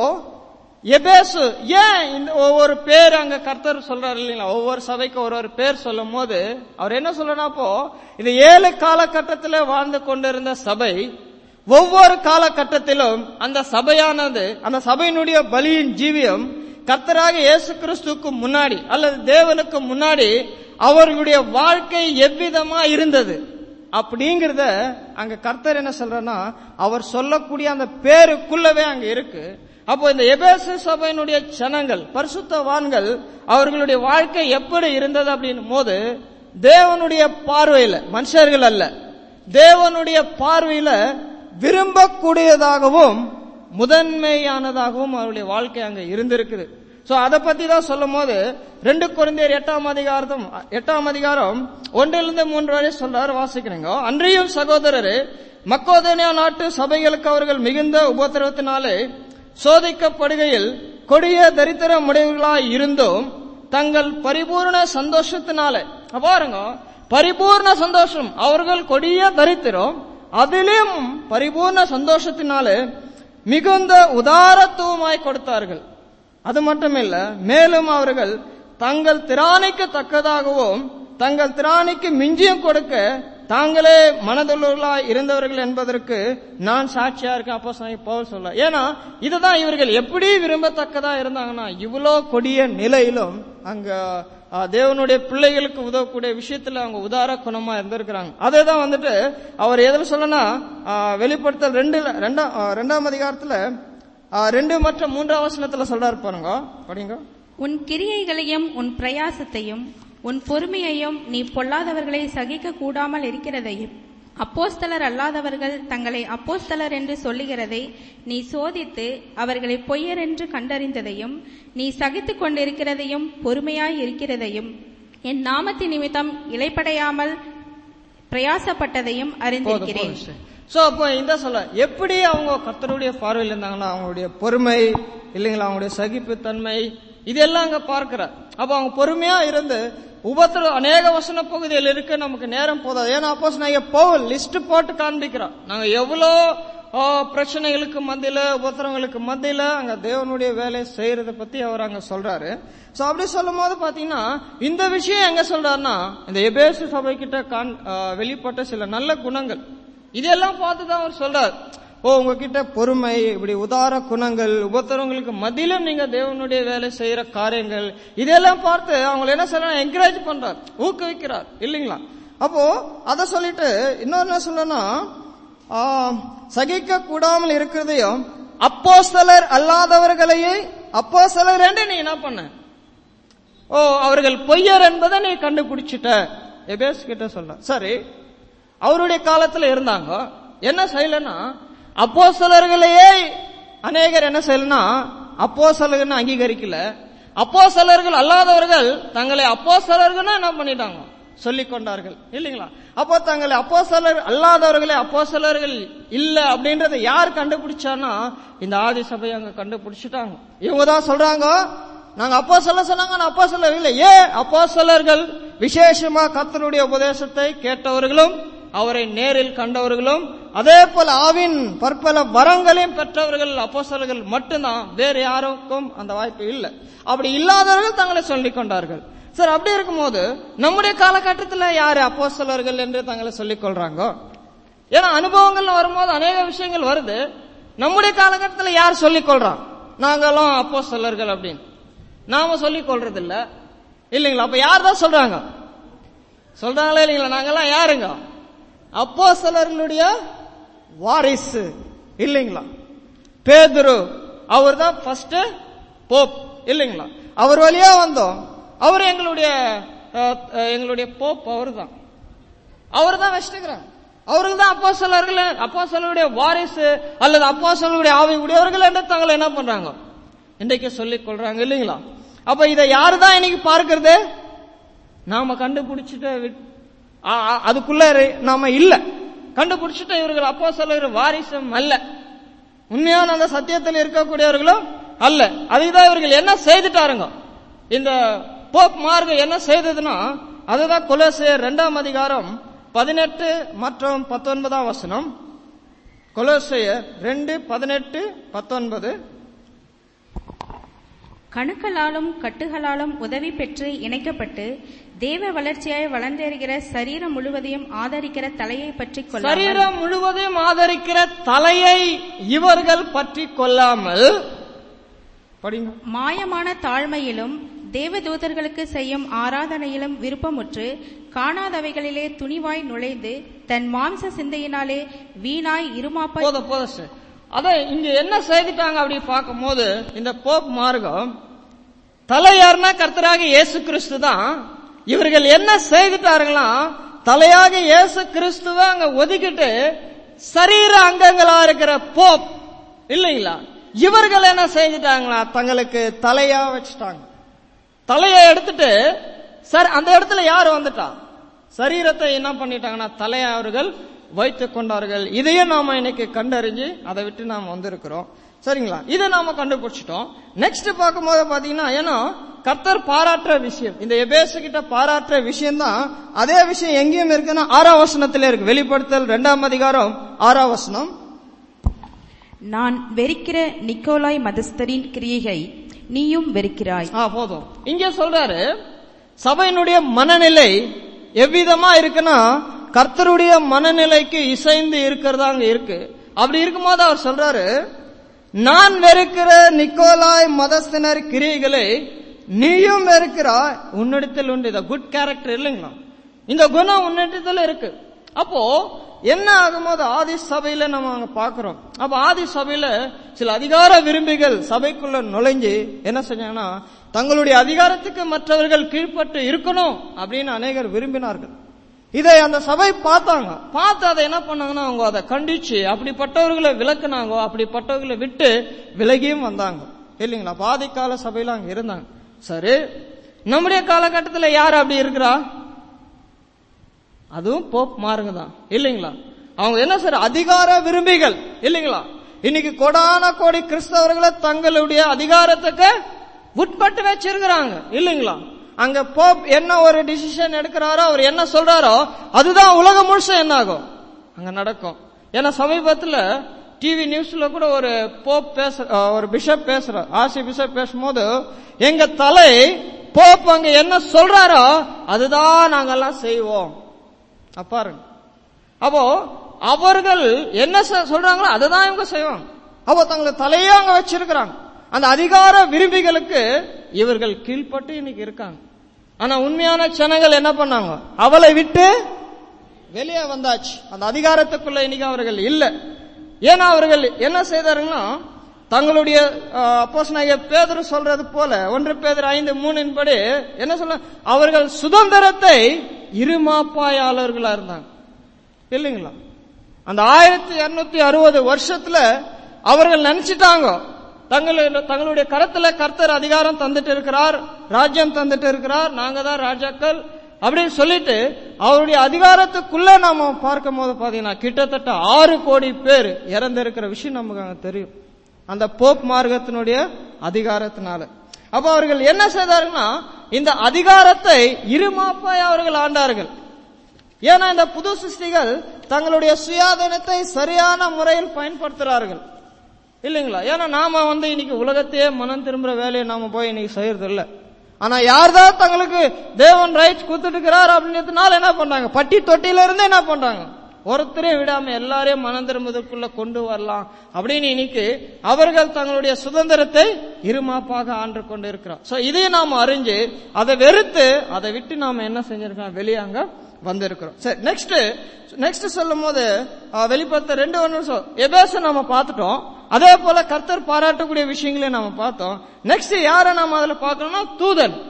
எபேசு ஏன் இந்த ஒவ்வொரு பேர் அங்க கர்த்தர் சொல்றாரு இல்லைங்களா ஒவ்வொரு சபைக்கு ஒரு ஒரு பேர் சொல்லும் போது அவர் என்ன சொல்றனா அப்போ இது ஏழு காலகட்டத்தில் வாழ்ந்து கொண்டிருந்த சபை ஒவ்வொரு காலகட்டத்திலும் அந்த சபையானது அந்த சபையினுடைய பலியின் ஜீவியம் கர்த்தராக இயேசு கிறிஸ்துவுக்கு முன்னாடி அல்லது தேவனுக்கு முன்னாடி அவர்களுடைய வாழ்க்கை எவ்விதமா இருந்தது அப்படிங்கறத அங்க கர்த்தர் என்ன சொல்றன்னா அவர் சொல்லக்கூடிய அந்த பேருக்குள்ளவே அங்க இருக்கு அப்போ இந்த எபேசு சபையினுடைய ஜனங்கள் பரிசுத்தவான்கள் அவர்களுடைய வாழ்க்கை எப்படி இருந்தது அப்படின்னும் போது தேவனுடைய பார்வையில மனுஷர்கள் அல்ல தேவனுடைய பார்வையில விரும்பக்கூடியதாகவும் முதன்மையானதாகவும் அவருடைய வாழ்க்கை அங்க இருந்திருக்குது சோ அதை பத்தி தான் சொல்லும் போது ரெண்டு குழந்தையர் எட்டாம் அதிகாரம் எட்டாம் அதிகாரம் ஒன்றிலிருந்து மூன்று வரை சொல்றாரு வாசிக்கிறீங்க அன்றையும் சகோதரரே மக்கோதனியா நாட்டு சபைகளுக்கு அவர்கள் மிகுந்த உபத்திரவத்தினாலே சோதிக்கப்படுகையில் கொடிய தரித்திரம் உடையவர்களாய் இருந்தும் தங்கள் பரிபூர்ண சந்தோஷத்தினாலே அப்ப பாருங்க பரிபூர்ண சந்தோஷம் அவர்கள் கொடிய தரித்திரம் அதிலும் பரிபூர்ண சந்தோஷத்தினாலே மிகுந்த உதாரத்துவமாய் கொடுத்தார்கள் அது மட்டுமில்ல மேலும் அவர்கள் தங்கள் திராணிக்கு தக்கதாகவும் தங்கள் திராணிக்கு மிஞ்சியும் கொடுக்க தாங்களே மனதுள்ளவர்களாய் இருந்தவர்கள் என்பதற்கு நான் சாட்சியா இருக்கேன் அப்போ பவுல் சொல்ல ஏன்னா இதுதான் இவர்கள் எப்படி விரும்பத்தக்கதா இருந்தாங்கன்னா இவ்வளோ கொடிய நிலையிலும் அங்க ஆ, தேவனுடைய பிள்ளைகளுக்கு உதவக்கூடிய விஷயத்துல அவங்க உதார குணமா இருந்திருக்கிறாங்க அதே தான் வந்துட்டு அவர் எதில் சொல்லனா வெளிப்படுத்தல் ரெண்டுல ரெண்டாம் ஆ, ரெண்டாம் அதிகாரத்துல ஆ, ரெண்டு மற்றும் மூன்றாம் வசனத்துல சொல்றாரு பாருங்க படிங்க
உன் கிரியைகளையும் உன் பிரயாசத்தையும் உன் பொறுமையையும் நீ பொல்லாதவர்களை சகிக்க கூடாமல் இருக்கிறதையும் அப்போஸ்தலர் அல்லாதவர்கள் தங்களை அப்போஸ்தலர் என்று சொல்லுகிறதை நீ சோதித்து அவர்களை பொய்யர் என்று கண்டறிந்ததையும் நீ சகித்துக் கொண்டிருக்கிறதையும் பொறுமையாய் இருக்கிறதையும் என் நாமத்தின் நிமித்தம் இலைப்படையாமல் பிரயாசப்பட்டதையும் அறிந்திருக்கிறேன்
சோ அப்போ இந்த சொல்ல எப்படி அவங்க கர்த்தருடைய பார்வையில் இருந்தாங்கன்னா அவங்களுடைய பொறுமை இல்லைங்களா அவங்களுடைய சகிப்புத்தன்மை இதெல்லாம் அங்க பார்க்கிறார் அப்ப அவங்க பொறுமையா இருந்து உபத்திர அநேக வசன பகுதியில் இருக்கு நமக்கு நேரம் போதாது ஏன்னா அப்போ நான் பவுல் லிஸ்ட் போட்டு காண்பிக்கிறோம் நாங்க எவ்வளோ ஆ, பிரச்சனைகளுக்கு மத்தியில உபத்திரங்களுக்கு மத்தியில அங்க தேவனுடைய வேலையை செய்யறத பத்தி அவர் அங்க சொல்றாரு சோ அப்படி சொல்லும் போது பாத்தீங்கன்னா இந்த விஷயம் எங்க சொல்றாருன்னா இந்த எபேசு சபை கிட்ட காண்- ஆ, வெளிப்பட்ட சில நல்ல குணங்கள் இதெல்லாம் பார்த்து தான் அவர் சொல்றார் ஓ உங்ககிட்ட பொறுமை இப்படி உதார குணங்கள் உபத்திரங்களுக்கு மத்தியிலும் நீங்க தேவனுடைய வேலை செய்யற காரியங்கள் இதெல்லாம் பார்த்து அவங்களை என்ன சொல்ற என்கரேஜ் பண்றார் ஊக்குவிக்கிறார் இல்லைங்களா அப்போ அதை சொல்லிட்டு இன்னொரு என்ன சொல்லணும்னா ஆ, சகிக்க கூடாமல் இருக்கிறதையும் அப்போஸ்தலர் அல்லாதவர்களையே அப்போஸ்தலர் என்று நீ என்ன பண்ண ஓ அவர்கள் பொய்யர் என்பதை நீ கண்டுபிடிச்சிட்ட எபேஸ் கிட்ட சொல்ற சரி அவருடைய காலத்துல இருந்தாங்க என்ன செய்யலன்னா அப்போஸ்தலர்களையே அநேகர் என்ன செய்யலன்னா அப்போஸ்தலர்னு அங்கீகரிக்கல அப்போஸ்தலர்கள் அல்லாதவர்கள் தங்களை அப்போஸ்தலர்கள்னு என்ன பண்ணிட்டாங்க சொல்லிக் கொண்டார்கள் இல்லைங்களா அப்போ தங்களை அப்போஸ்தலர் அல்லாதவர்களே அப்போஸ்தலர்கள் இல்ல அப்படின்றத யார் கண்டுபிடிச்சான்னா இந்த ஆதி சபை அங்க கண்டுபிடிச்சிட்டாங்க இவங்க தான் சொல்றாங்க நாங்க அப்போ சொல்ல சொன்னாங்க நான் அப்போ சொல்ல இல்லை ஏன் அப்போ விசேஷமா கர்த்தருடைய உபதேசத்தை கேட்டவர்களும் அவரை நேரில் கண்டவர்களும் அதே போல ஆவின் பற்பல வரங்களையும் பெற்றவர்கள் அப்போஸ்தலர்கள் மட்டும்தான் வேறு யாருக்கும் அந்த வாய்ப்பு இல்லை அப்படி இல்லாதவர்கள் தங்களை சொல்லிக் கொண்டார்கள் சார் அப்படி இருக்கும்போது நம்முடைய காலகட்டத்தில் யாரு அப்போஸ்தலர்கள் என்று தங்களை சொல்லிக் கொள்றாங்க ஏன்னா அனுபவங்கள்ல வரும்போது அநேக விஷயங்கள் வருது நம்முடைய காலகட்டத்தில் யார் சொல்லிக் கொள்றான் நாங்களும் அப்போஸ்தலர்கள் அப்படின்னு நாம சொல்லிக் கொள்றது இல்ல இல்லைங்களா அப்ப யார் தான் சொல்றாங்க சொல்றாங்களா இல்லைங்களா நாங்கெல்லாம் யாருங்க அப்போஸ்தலர்களுடைய வாரிசு இல்லைங்களா பேதுரு அவர் தான் ஃபர்ஸ்ட் போப் இல்லைங்களா அவர் வழியா வந்தோம் அவர் எங்களுடைய அஹ், அஹ், எங்களுடைய போப் அவர் தான் அவர் தான் வச்சிருக்கிறாங்க அவர்கள் தான் அப்பா சொல்லர்கள் அப்பா சொல்லக்கூடிய வாரிசு அல்லது அப்பா சொல்லக்கூடிய ஆவி உடையவர்கள் என்று தங்களை என்ன பண்றாங்க இன்றைக்கு சொல்லிக் கொள்றாங்க இல்லைங்களா அப்ப இதை யாரு தான் இன்னைக்கு பார்க்கிறது நாம கண்டுபிடிச்சிட்ட விட்- ஆ- ஆ- அதுக்குள்ள இரு- நாம இல்ல கண்டுபிடிச்சிட்ட இவர்கள் அப்பா சொல்லுகிற வாரிசும் அல்ல உண்மையான அந்த சத்தியத்தில் இருக்கக்கூடியவர்களும் அல்ல அதுதான் இவர்கள் என்ன செய்துட்டாருங்க இந்த போப் மார்க்கம் என்ன செய்ததுன்னா அதுதான் கொலோசியர் இரண்டாம் அதிகாரம் பதினெட்டு மற்றும் பத்தொன்பதாம் வசனம் கொலோசியர் ரெண்டு பதினெட்டு பத்தொன்பது
கணுக்களாலும் கட்டுகளாலும் உதவி பெற்று இணைக்கப்பட்டு தேவ வளர்ச்சியாய் வளர்ந்தேறுகிற சரீரம் முழுவதையும் ஆதரிக்கிற தலையை பற்றி கொள்ளாமல்
சரீரம் முழுவதும் ஆதரிக்கிற தலையை இவர்கள் பற்றி கொள்ளாமல் படிங்க
மாயமான தாழ்மையிலும் தேவதூதர்களுக்கு செய்யும் ஆராதனையிலும் விருப்பமுற்று காணாதவைகளிலே துணிவாய் நுழைந்து தன் மாம்ச சிந்தையினாலே வீணாய் இருமாப்பாய்
போதும் போதும் சார் அதான் இங்க என்ன செய்துட்டாங்க அப்படி பார்க்கும்போது இந்த போப் மார்க்கம் தலை யாருன்னா கர்த்தராக இயேசு கிறிஸ்து தான் இவர்கள் என்ன செய்துட்டாருங்களாம் தலையாக இயேசு கிறிஸ்துவ அங்க ஒதுக்கிட்டு சரீர அங்கங்களா இருக்கிற போப் இல்லைங்களா இவர்கள் என்ன செய்துட்டாங்களா தங்களுக்கு தலையா வச்சுட்டாங்க தலையை எடுத்துட்டு சார் அந்த இடத்துல யார் வந்துட்டா சரீரத்தை என்ன பண்ணிட்டாங்கன்னா தலையை அவர்கள் வைத்துக் கொண்டார்கள் இதையும் நாம இன்னைக்கு கண்டறிஞ்சு அதை விட்டு நாம வந்திருக்கிறோம் சரிங்களா இதை நாம கண்டுபிடிச்சிட்டோம் நெக்ஸ்ட் பார்க்கும்போது பாத்தீங்கன்னா ஏன்னா கர்த்தர் பாராட்டுற விஷயம் இந்த எபேசு கிட்ட பாராட்டுற விஷயம் தான் அதே விஷயம் எங்கேயும் இருக்குன்னா ஆறாம் வசனத்துல இருக்கு வெளிப்படுத்தல் இரண்டாம் அதிகாரம் ஆறாம் வசனம்
நான் வெறுக்கிற நிக்கோலாய் மதஸ்தரின் கிரியையை நீயும் வெறுக்கிறாய்
ஆ போதும் இங்க சொல்றாரு சபையினுடைய மனநிலை எவ்விதமா இருக்குன்னா கர்த்தருடைய மனநிலைக்கு இசைந்து இருக்கிறதா அங்க இருக்கு அப்படி இருக்கும்போது அவர் சொல்றாரு நான் வெறுக்கிற நிக்கோலாய் மதஸ்தினர் கிரியைகளை நீயும் வெறுக்கிறாய் உன்னிடத்தில் உண்டு இந்த குட் கேரக்டர் இல்லைங்களா இந்த குணம் உன்னிடத்தில் இருக்கு அப்போ என்ன ஆகும்போது ஆதி சபையில நம்ம அங்க பாக்குறோம் அப்ப ஆதி சபையில சில அதிகார விரும்பிகள் சபைக்குள்ள நுழைஞ்சு என்ன செஞ்சாங்கன்னா தங்களுடைய அதிகாரத்துக்கு மற்றவர்கள் கீழ்ப்பட்டு இருக்கணும் அப்படின்னு அநேகர் விரும்பினார்கள் இதை அந்த சபை பார்த்தாங்க பார்த்து அதை என்ன பண்ணாங்கன்னா அவங்க அதை கண்டிச்சு அப்படிப்பட்டவர்களை விளக்குனாங்க அப்படிப்பட்டவர்களை விட்டு விலகியும் வந்தாங்க இல்லைங்களா பாதிக்கால சபையில அங்க இருந்தாங்க சரி நம்முடைய காலகட்டத்துல யார் அப்படி இருக்கிறா அதுவும் போப் மாறுங்க தான் இல்லைங்களா அவங்க என்ன சார் அதிகார விரும்பிகள் இல்லைங்களா இன்னைக்கு கொடான கோடி கிறிஸ்தவர்களை தங்களுடைய அதிகாரத்துக்கு உட்பட்டு வச்சிருக்கிறாங்க இல்லைங்களா அங்க போப் என்ன ஒரு டிசிஷன் எடுக்கிறாரோ அவர் என்ன சொல்றாரோ அதுதான் உலகம் முழுசும் என்ன ஆகும் அங்க நடக்கும் ஏன்னா சமீபத்துல டிவி நியூஸ்ல கூட ஒரு போப் பேச அஹ், ஒரு பிஷப் பேசுற ஆசி பிஷப் பேசும்போது எங்க தலை போப் அங்க என்ன சொல்றாரோ அதுதான் நாங்கெல்லாம் செய்வோம் அப்ப பாருங்க அப்போ அவர்கள் என்ன செ- சொல்றாங்களோ அதை தான் இவங்க செய்வாங்க அப்போ தங்களை தலையே அங்க வச்சிருக்கிறாங்க அந்த அதிகார விரும்பிகளுக்கு இவர்கள் கீழ்ப்பட்டு இன்னைக்கு இருக்காங்க ஆனா உண்மையான ஜனங்கள் என்ன பண்ணாங்க அவளை விட்டு வெளியே வந்தாச்சு அந்த அதிகாரத்துக்குள்ள இன்னைக்கு அவர்கள் இல்ல ஏன்னா அவர்கள் என்ன செய்தாருங்கன்னா தங்களுடைய அப்போஸ்தலனாகிய பேதுரு சொல்றது போல ஒன்று பேதர் ஐந்து மூணின் படி என்ன சொல்ல அவர்கள் சுதந்திரத்தை இருமாப்பாயாளர்களா இருந்தாங்க இல்லைங்களா அந்த ஆயிரத்தி இருநூத்தி அறுபது வருஷத்துல அவர்கள் நினைச்சிட்டாங்க தங்களுடைய தங்களுடைய கரத்துல கர்த்தர் அதிகாரம் தந்துட்டு இருக்கிறார் ராஜ்யம் தந்துட்டு இருக்கிறார் நாங்க தான் ராஜாக்கள் அப்படின்னு சொல்லிட்டு அவருடைய அதிகாரத்துக்குள்ள நாம பார்க்கும் போது பாத்தீங்கன்னா கிட்டத்தட்ட ஆறு கோடி பேர் இறந்திருக்கிற விஷயம் நமக்கு அங்க தெரியும் அந்த போப் மார்க்கத்தினுடைய அதிகாரத்தினால அப்ப அவர்கள் என்ன செய்தார்கள்னா இந்த அதிகாரத்தை இருமாப்பாய் அவர்கள் ஆண்டார்கள் ஏன்னா இந்த புது சிருஷ்டிகள் தங்களுடைய சுயாதீனத்தை சரியான முறையில் பயன்படுத்துறார்கள் இல்லைங்களா ஏன்னா நாம வந்து இன்னைக்கு உலகத்தையே மனம் திரும்புற வேலையை நாம போய் இன்னைக்கு செய்யறது இல்ல ஆனா யார்தான் தங்களுக்கு தேவன் ரைட்ஸ் கொடுத்துட்டு இருக்கிறார் அப்படின்றதுனால என்ன பண்றாங்க பட்டி தொட்டியில இருந்து என்ன பண்றாங்க ஒருத்தரையும் விடாம எல்லாரையும் மனம் திரும்புவதற்குள்ள கொண்டு வரலாம் அப்படின்னு இன்னைக்கு அவர்கள் தங்களுடைய சுதந்திரத்தை இருமாப்பாக ஆண்டு கொண்டு இருக்கிறோம் சோ இதையும் நாம அறிஞ்சு அதை வெறுத்து அதை விட்டு நாம என்ன செஞ்சிருக்கோம் வெளியே அங்க வந்திருக்கிறோம் சரி நெக்ஸ்ட் நெக்ஸ்ட் சொல்லும் போது வெளிப்படுத்த ரெண்டு ஒன்று எபேச நாம பார்த்துட்டோம் அதே போல கர்த்தர் பாராட்டக்கூடிய விஷயங்களையும் நாம பார்த்தோம் நெக்ஸ்ட் யாரை நாம அதுல பார்க்கணும்னா தூதன்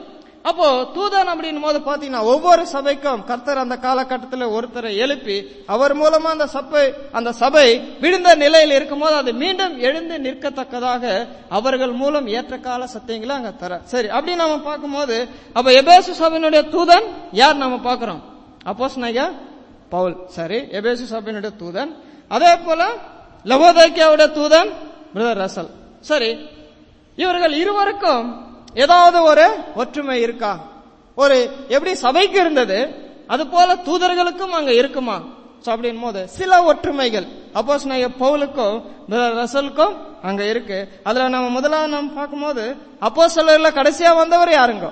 அப்போ தூதன் அப்படின்னும் போது பாத்தீங்கன்னா ஒவ்வொரு சபைக்கும் கர்த்தர் அந்த காலகட்டத்தில் ஒருத்தரை எழுப்பி அவர் மூலமா அந்த சபை அந்த சபை விழுந்த நிலையில் இருக்கும்போது அது மீண்டும் எழுந்து நிற்கத்தக்கதாக அவர்கள் மூலம் ஏற்ற கால சத்தியங்களை அங்க தர சரி அப்படி நாம பார்க்கும்போது அப்ப எபேசு சபையினுடைய தூதன் யார் நாம பார்க்கிறோம் அப்போஸ் பவுல் சரி எபேசு சபையினுடைய தூதன் அதே போல லவோதேக்கியாவுடைய தூதன் பிரதர் ரசல் சரி இவர்கள் இருவருக்கும் ஏதாவது ஒரு ஒற்றுமை இருக்கா ஒரு எப்படி சபைக்கு இருந்தது அது போல தூதர்களுக்கும் அங்க இருக்குமா So, அப்படின்னும் போது சில ஒற்றுமைகள் அப்போஸ் பவுலுக்கும் பிரதர் ரசலுக்கும் அங்க இருக்கு அதுல நம்ம முதலாவது நம்ம பார்க்கும்போது அப்போ கடைசியா வந்தவர் யாருங்க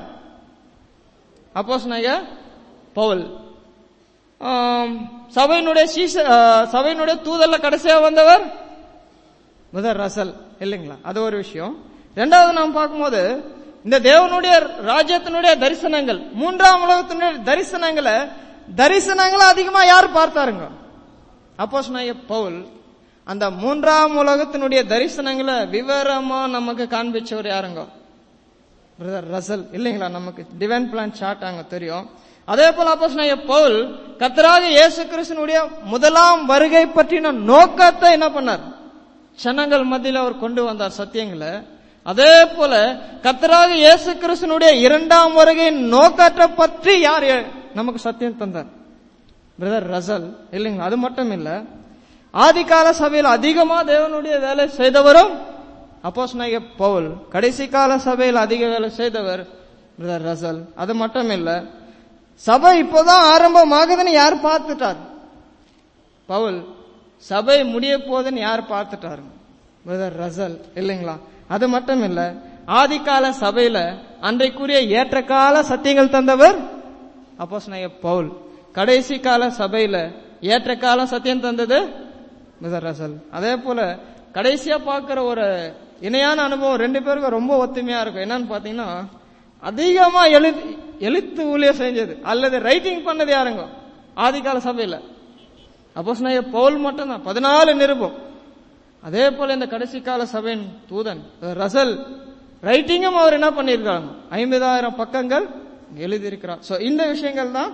அப்போஸ் பவுல் ஆம், சபையினுடைய சீச ஆ, சபையினுடைய தூதல்ல கடைசியா வந்தவர் முதல் ரசல் இல்லைங்களா அது ஒரு விஷயம் ரெண்டாவது நாம் பார்க்கும்போது இந்த தேவனுடைய ராஜ்யத்தினுடைய தரிசனங்கள் மூன்றாம் உலகத்தினுடைய தரிசனங்களை தரிசனங்களை அதிகமா யார் பார்த்தாருங்க அப்போஸ் பவுல் அந்த மூன்றாம் உலகத்தினுடைய தரிசனங்களை விவரமா நமக்கு காண்பிச்சவர் யாருங்க பிரதர் ரசல் இல்லைங்களா நமக்கு டிவைன் பிளான் சார்ட் அங்க தெரியும் அதே போல அப்போஸ் பவுல் கத்தராக இயேசு கிறிஸ்தனுடைய முதலாம் வருகை பற்றின நோக்கத்தை என்ன பண்ணார் ஜனங்கள் மத்தியில் அவர் கொண்டு வந்தார் சத்தியங்களை அதே போல கத்தராக இயேசு கிறிஸ்தனுடைய இரண்டாம் வருகையின் நோக்கத்தை பற்றி யார் எ- நமக்கு சத்தியம் தந்தார் பிரதர் ரசல் இல்லைங்களா அது மட்டும் இல்ல ஆதிகால சபையில் அதிகமா தேவனுடைய வேலை செய்தவரும் அப்போஸ் பவுல் கடைசி கால சபையில் அதிக வேலை செய்தவர் பிரதர் ரசல் அது மட்டும் இல்ல சபை இப்போதான் ஆரம்பமாகுதுன்னு யார் பார்த்துட்டார் பவுல் சபை முடிய போகுதுன்னு யார் பார்த்துட்டாரு பிரதர் ரசல் இல்லைங்களா அது மட்டும் இல்ல ஆதிகால சபையில அன்றைக்குரிய ஏற்ற கால சத்தியங்கள் தந்தவர் அப்போஸ் பவுல் கடைசி கால சபையில ஏற்ற கால சத்தியம் தந்தது பிரதர் ரசல் அதே போல கடைசியா பார்க்கிற ஒரு இணையான அனுபவம் ரெண்டு பேருக்கும் ரொம்ப ஒத்துமையா இருக்கும் என்னன்னு பாத்தீங்கன்னா அதிகமா எழுத்து எழுத்து ஊழியம் செஞ்சது அல்லது ரைட்டிங் பண்ணது யாருங்க ஆதிகால சபையில அப்போஸ் பவுல் மட்டும்தான் பதினாலு நிருபம் அதே போல இந்த கடைசி கால சபையின் தூதன் ரசல் ரைட்டிங்கும் அவர் என்ன பண்ணியிருக்காங்க ஐம்பதாயிரம் பக்கங்கள் எழுதியிருக்கிறார் சோ இந்த விஷயங்கள் தான்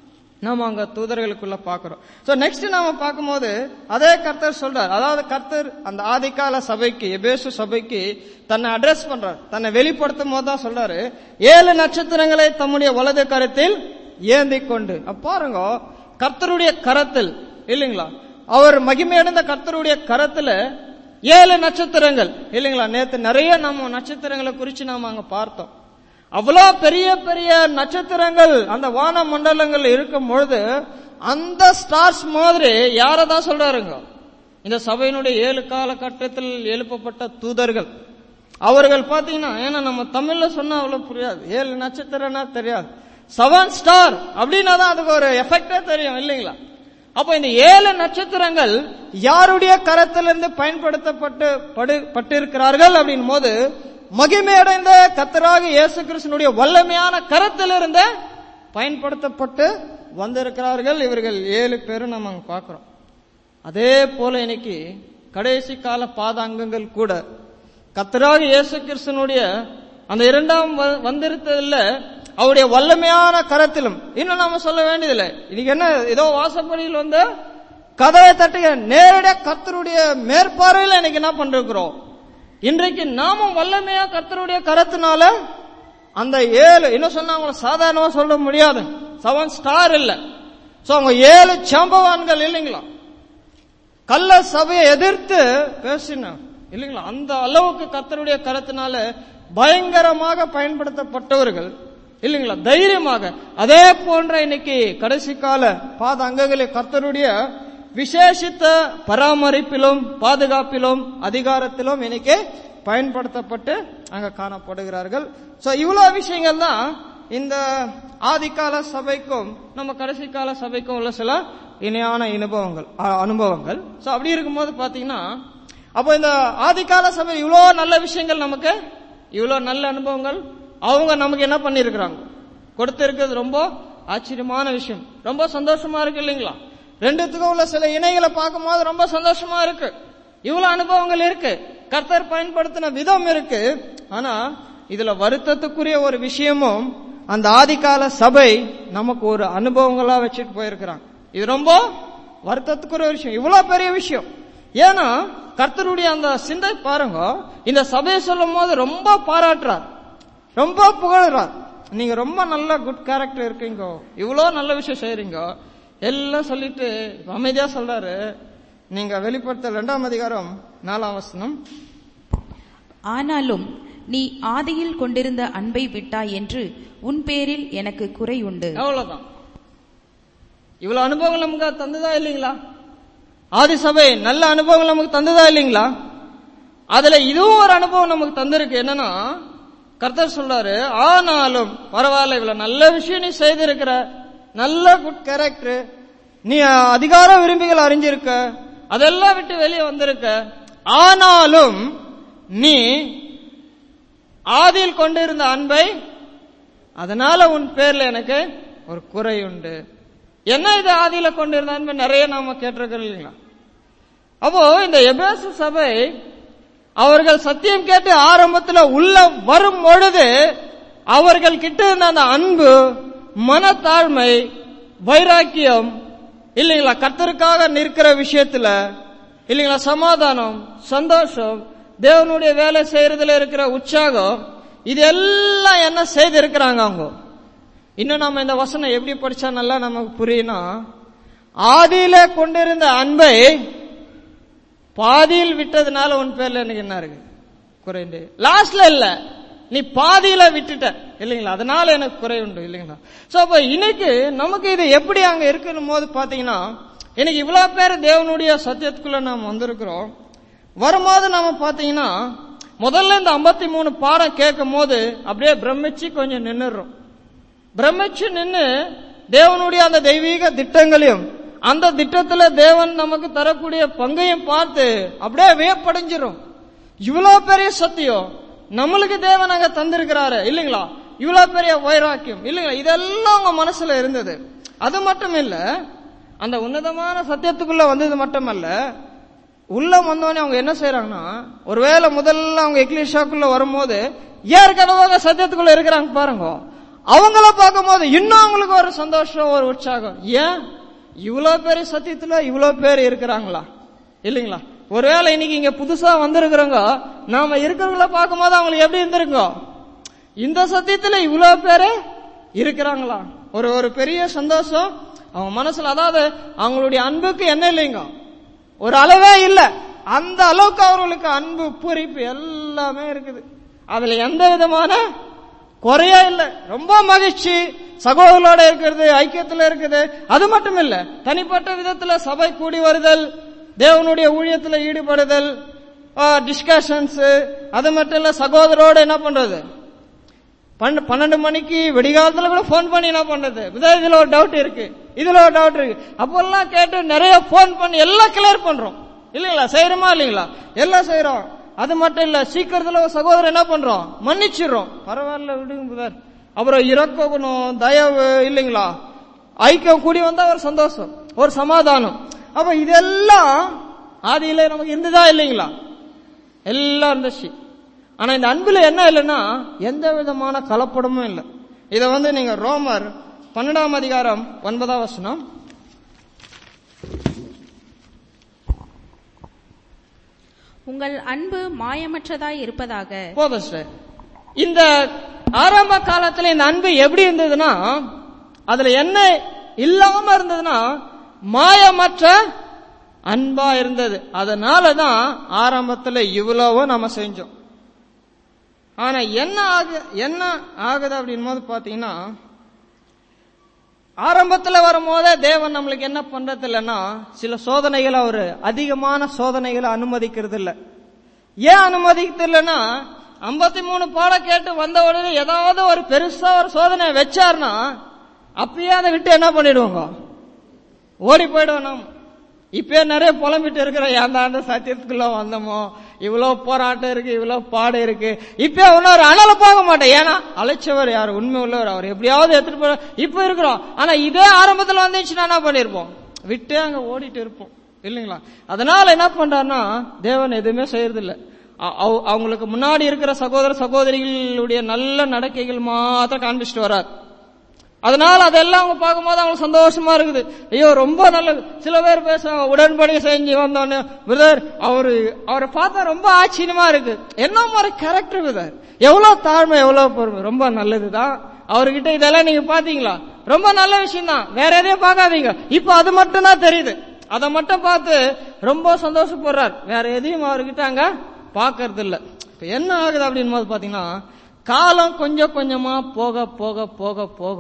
நாம அங்க தூதர்களுக்குள்ள பாக்குறோம் சோ நெக்ஸ்ட் நாம பார்க்கும்போது அதே கர்த்தர் சொல்றார் அதாவது கர்த்தர் அந்த ஆதிகால சபைக்கு எபேசு சபைக்கு தன்னை அட்ரஸ் பண்றார் தன்னை வெளிப்படுத்தும் போது தான் சொல்றாரு ஏழு நட்சத்திரங்களை தம்முடைய வலது கரத்தில் ஏந்தி கொண்டு அப்ப பாருங்க கர்த்தருடைய கரத்தில் இல்லைங்களா அவர் மகிமையடைந்த கர்த்தருடைய கரத்துல ஏழு நட்சத்திரங்கள் இல்லைங்களா நேத்து நிறைய நம்ம நட்சத்திரங்களை குறிச்சு நாம அங்க பார்த்தோம் அவ்வளோ பெரிய பெரிய நட்சத்திரங்கள் அந்த வான மண்டலங்கள் இருக்கும் பொழுது அந்த ஸ்டார்ஸ் மாதிரி யாரை தான் சொல்றாருங்க இந்த சபையினுடைய ஏழு காலகட்டத்தில் எழுப்பப்பட்ட தூதர்கள் அவர்கள் பாத்தீங்கன்னா ஏன்னா நம்ம தமிழ்ல சொன்னா அவ்வளவு புரியாது ஏழு நட்சத்திரம்னா தெரியாது செவன் ஸ்டார் அப்படின்னா தான் அதுக்கு ஒரு எஃபெக்டே தெரியும் இல்லைங்களா அப்ப இந்த ஏழு நட்சத்திரங்கள் யாருடைய கரத்திலிருந்து பயன்படுத்தப்பட்டு படு- பட்டிருக்கிறார்கள் அப்படின் போது மகிமையடைந்த கத்தராக இயேசு கிறிஸ்தனுடைய வல்லமையான கரத்திலிருந்து பயன்படுத்தப்பட்டு வந்திருக்கிறார்கள் இவர்கள் ஏழு பேரும் நம்ம அங்க பார்க்கிறோம் அதே போல இன்னைக்கு கடைசி கால பாதாங்கங்கள் கூட கத்தராக இயேசு கிறிஸ்தனுடைய அந்த இரண்டாம் வ- வந்திருத்ததுல அவருடைய வல்லமையான கரத்திலும் இன்னும் நாம சொல்ல வேண்டியதில்லை இன்னைக்கு என்ன ஏதோ வாசப்படியில் வந்து கதவை தட்டுக நேரடியா கர்த்தருடைய மேற்பார்வையில் இன்னைக்கு என்ன பண்றோம் இன்றைக்கு நாமும் வல்லமையா கர்த்தருடைய கரத்தினால அந்த ஏழு இன்னும் சொன்னா அவங்கள சாதாரணமா சொல்ல முடியாது செவன் ஸ்டார் இல்ல சோ அவங்க ஏழு சம்பவான்கள் இல்லைங்களா கள்ள சபையை எதிர்த்து பேசினார் இல்லைங்களா அந்த அளவுக்கு கர்த்தருடைய கருத்தினால பயங்கரமாக பயன்படுத்தப்பட்டவர்கள் இல்லைங்களா தைரியமாக அதே போன்ற இன்னைக்கு கடைசி கால பாத அங்கங்களை கர்த்தருடைய விசேஷித்த பராமரிப்பிலும் பாதுகாப்பிலும் அதிகாரத்திலும் இன்னைக்கு பயன்படுத்தப்பட்டு அங்க காணப்படுகிறார்கள் சோ இவ்வளவு விஷயங்கள் தான் இந்த ஆதிகால சபைக்கும் நம்ம கடைசி கால சபைக்கும் உள்ள சில இணையான அனுபவங்கள் அ- அனுபவங்கள் சோ அப்படி இருக்கும்போது பாத்தீங்கன்னா அப்போ இந்த ஆதிகால சபை இவ்வளோ நல்ல விஷயங்கள் நமக்கு இவ்வளோ நல்ல அனுபவங்கள் அவங்க நமக்கு என்ன பண்ணிருக்கிறாங்க கொடுத்திருக்கிறது ரொம்ப ஆச்சரியமான விஷயம் ரொம்ப சந்தோஷமா இருக்கு இல்லைங்களா ரெண்டுத்துக்கும் உள்ள சில இணைகளை பார்க்கும்போது ரொம்ப சந்தோஷமா இருக்கு இவ்வளவு அனுபவங்கள் இருக்கு கர்த்தர் பயன்படுத்தின விதம் இருக்கு ஆனா இதுல வருத்தத்துக்குரிய ஒரு விஷயமும் அந்த ஆதிகால சபை நமக்கு ஒரு அனுபவங்களா வச்சுட்டு போயிருக்கிறாங்க இது ரொம்ப வருத்தத்துக்குரிய விஷயம் இவ்வளவு பெரிய விஷயம் ஏன்னா கர்த்தருடைய அந்த சிந்தை பாருங்க இந்த சபையை சொல்லும் போது ரொம்ப பாராட்டுறார் ரொம்ப புகழ்றார் நீங்க ரொம்ப நல்ல குட் கேரக்டர் இருக்கீங்க இவ்வளோ நல்ல விஷயம் செய்றீங்க எல்லாம் சொல்லிட்டு இப்ப அமைதியா சொல்றாரு நீங்க வெளிப்படுத்த ரெண்டாம் அதிகாரம் நாலாம் வசனம்
ஆனாலும் நீ ஆதியில் கொண்டிருந்த அன்பை விட்டாய் என்று உன் பேரில் எனக்கு குறை உண்டு
அவ்வளவுதான் இவ்வளவு அனுபவங்கள் நமக்கு தந்ததா இல்லைங்களா ஆதி சபை நல்ல அனுபவங்கள் நமக்கு தந்ததா இல்லைங்களா அதுல இதுவும் ஒரு அனுபவம் நமக்கு தந்திருக்கு என்னன்னா கர்த்தர் சொல்றாரு ஆனாலும் பரவாயில்ல இவ்வளவு நல்ல விஷயம் நீ செய்திருக்கிற நல்ல குட் கேரக்டர் நீ அதிகார விரும்பிகள் அறிஞ்சிருக்க அதெல்லாம் விட்டு வெளியே வந்திருக்க ஆனாலும் நீ ஆதியில் கொண்டிருந்த அன்பை அதனால உன் பேர்ல எனக்கு ஒரு குறை உண்டு என்ன இது ஆதியில கொண்டிருந்த அன்பை நிறைய நாம கேட்டிருக்கிறோம் இல்லைங்களா அப்போ இந்த எபேசு சபை அவர்கள் சத்தியம் கேட்டு ஆரம்பத்துல உள்ள வரும் பொழுது அவர்கள் கிட்ட இருந்த அந்த அன்பு மனத்தாழ்மை வைராக்கியம் இல்லைங்களா கர்த்தருக்காக நிற்கிற விஷயத்துல இல்லைங்களா சமாதானம் சந்தோஷம் தேவனுடைய வேலை செய்யறதுல இருக்கிற உற்சாகம் இது எல்லாம் என்ன செய்து இருக்கிறாங்க அவங்க இன்னும் நம்ம இந்த வசனம் எப்படி படிச்சா நல்லா நமக்கு புரியும்னா ஆதியில கொண்டிருந்த அன்பை பாதியில் விட்டதுனால உன் பேர்ல எனக்கு என்ன இருக்கு குறைண்டு லாஸ்ட்ல இல்ல நீ பாதியில விட்டுட்ட இல்லைங்களா அதனால எனக்கு குறை உண்டு இல்லைங்களா சோ அப்ப இன்னைக்கு நமக்கு இது எப்படி அங்க இருக்கணும் போது பாத்தீங்கன்னா இன்னைக்கு இவ்வளவு பேர் தேவனுடைய சத்தியத்துக்குள்ள நாம் வந்திருக்கிறோம் வரும்போது நாம பாத்தீங்கன்னா முதல்ல இந்த ஐம்பத்தி மூணு பாடம் கேட்கும் போது அப்படியே பிரமிச்சு கொஞ்சம் நின்னுடுறோம் பிரமிச்சு நின்னு தேவனுடைய அந்த தெய்வீக திட்டங்களையும் அந்த திட்டத்துல தேவன் நமக்கு தரக்கூடிய பங்கையும் பார்த்து அப்படியே வியப்படைஞ்சிரும் இவ்வளவு பெரிய சத்தியம் நம்மளுக்கு தேவன் அங்க தந்திருக்கிறாரு இல்லைங்களா இவ்வளவு பெரிய வைராக்கியம் இல்லைங்களா இதெல்லாம் உங்க மனசுல இருந்தது அது மட்டும் இல்ல அந்த உன்னதமான சத்தியத்துக்குள்ள வந்தது மட்டுமல்ல உள்ள வந்தோடனே அவங்க என்ன செய்யறாங்கன்னா ஒருவேளை முதல்ல அவங்க எக்லிஷாக்குள்ள வரும்போது ஏற்கனவே சத்தியத்துக்குள்ள இருக்கிறாங்க பாருங்க அவங்கள பார்க்கும்போது இன்னும் அவங்களுக்கு ஒரு சந்தோஷம் ஒரு உற்சாகம் ஏன் இவ்வளவு பெரிய சத்தியத்துல இவ்வளவு பேர் இருக்கிறாங்களா இல்லைங்களா ஒருவேளை இன்னைக்கு இங்க புதுசா வந்திருக்கிறவங்க நாம இருக்கிறவங்கள பார்க்கும்போது அவங்களுக்கு எப்படி இருந்திருக்கோ இந்த சத்தியத்துல இவ்வளவு பேரு இருக்கிறாங்களா ஒரு ஒரு பெரிய சந்தோஷம் அவங்க மனசுல அதாவது அவங்களுடைய அன்புக்கு என்ன இல்லைங்க ஒரு அளவே இல்ல அந்த அளவுக்கு அவர்களுக்கு அன்பு பூரிப்பு எல்லாமே இருக்குது அதுல எந்த விதமான குறையா இல்ல ரொம்ப மகிழ்ச்சி சகோதரோட இருக்கிறது ஐக்கியத்துல இருக்குது அது மட்டும் இல்ல தனிப்பட்ட விதத்துல சபை கூடி வருதல் தேவனுடைய ஊழியத்துல ஈடுபடுதல் டிஸ்கஷன்ஸ் அது மட்டும் இல்ல சகோதரோட என்ன பண்றது பன்ன- பன்னெண்டு மணிக்கு வெடிகாலத்துல கூட ஃபோன் பண்ணி என்ன பண்றது இதோ இதுல ஒரு டவுட் இருக்கு இதுல ஒரு டவுட் இருக்கு அப்பெல்லாம் கேட்டு நிறைய ஃபோன் பண்ணி எல்லாம் கிளியர் பண்றோம் இல்லைங்களா செய்யறோமா இல்லைங்களா எல்லாம் செய்யறோம் அது மட்டும் இல்ல சீக்கிரத்துல ஒரு சகோதரர் என்ன பண்றோம் மன்னிச்சிடுறோம் பரவாயில்ல விடுங்க புதர் அப்புறம் இறக்க குணம் தயவு இல்லைங்களா ஐக்கியம் கூடி வந்தா ஒரு சந்தோஷம் ஒரு சமாதானம் அப்ப இதெல்லாம் ஆதியில நமக்கு இருந்ததா இல்லைங்களா எல்லாம் இருந்துச்சு ஆனா இந்த அன்புல என்ன இல்லைன்னா எந்த விதமான கலப்படமும் இல்லை இத வந்து நீங்க ரோமர் பன்னெண்டாம் அதிகாரம் ஒன்பதாம் வசனம்
உங்கள் அன்பு மாயமற்றதாய் இருப்பதாக
போதும் சார் இந்த ஆரம்ப காலத்துல இந்த அன்பு எப்படி இருந்ததுன்னா அதுல என்ன இல்லாம இருந்ததுன்னா மாயமற்ற அன்பா இருந்தது அதனாலதான் ஆரம்பத்துல இவ்வளவோ நம்ம செஞ்சோம் ஆனா என்ன ஆகு என்ன ஆகுது அப்படின் போது பாத்தீங்கன்னா ஆரம்பத்துல வரும்போதே தேவன் நம்மளுக்கு என்ன பண்றது இல்லைன்னா சில சோதனைகளை அவரு அதிகமான சோதனைகளை அனுமதிக்கிறது இல்ல ஏன் அனுமதிக்கிறது இல்லைன்னா ஐம்பத்தி மூணு பாடம் கேட்டு வந்த உடனே ஏதாவது ஒரு பெருசா ஒரு சோதனை வச்சாருன்னா அப்பயே அதை விட்டு என்ன பண்ணிடுவோங்க ஓடி போயிடுவோம் நாம் இப்பயே நிறைய புலம்பிட்டு இருக்கிற ஏந்தாண்ட சத்தியத்துக்குள்ள வந்தோமோ இவ்வளவு போராட்டம் இருக்கு இவ்வளவு பாடு இருக்கு இப்ப இன்னொரு அனல போக மாட்டேன் ஏன்னா அழைச்சவர் யார் உண்மை உள்ளவர் அவர் எப்படியாவது எடுத்துட்டு போற இப்ப இருக்கிறோம் ஆனா இதே ஆரம்பத்துல வந்துச்சுன்னா என்ன பண்ணிருப்போம் விட்டே அங்க ஓடிட்டு இருப்போம் இல்லைங்களா அதனால என்ன பண்றாருன்னா தேவன் எதுவுமே செய்யறது இல்ல அ- அவ- அவங்களுக்கு முன்னாடி இருக்கிற சகோதர சகோதரிகளுடைய நல்ல நடக்கைகள் மாத்திரம் காண்பிச்சுட்டு வரார் அதனால அதெல்லாம் அவங்க பார்க்கும்போது அவங்களுக்கு சந்தோஷமா இருக்குது ஐயோ ரொம்ப நல்லது சில பேர் பேசுவாங்க உடன்படிக்கை செஞ்சு வந்தோன்னு பிரதர் அவரு அவரை பார்த்தா ரொம்ப ஆச்சரியமா இருக்கு என்ன மாதிரி கேரக்டர் பிரதர் எவ்வளவு தாழ்மை எவ்வளவு பொறுமை ரொம்ப நல்லதுதான் அவர்கிட்ட இதெல்லாம் நீங்க பாத்தீங்களா ரொம்ப நல்ல விஷயம் தான் வேற எதையும் பார்க்காதீங்க இப்ப அது மட்டும் தான் தெரியுது அதை மட்டும் பார்த்து ரொம்ப சந்தோஷப்படுறார் வேற எதையும் அவர்கிட்ட அங்க பாக்குறது இல்ல இப்ப என்ன ஆகுது அப்படின்னு போது பாத்தீங்கன்னா காலம் கொஞ்சம் கொஞ்சமா போக போக போக போக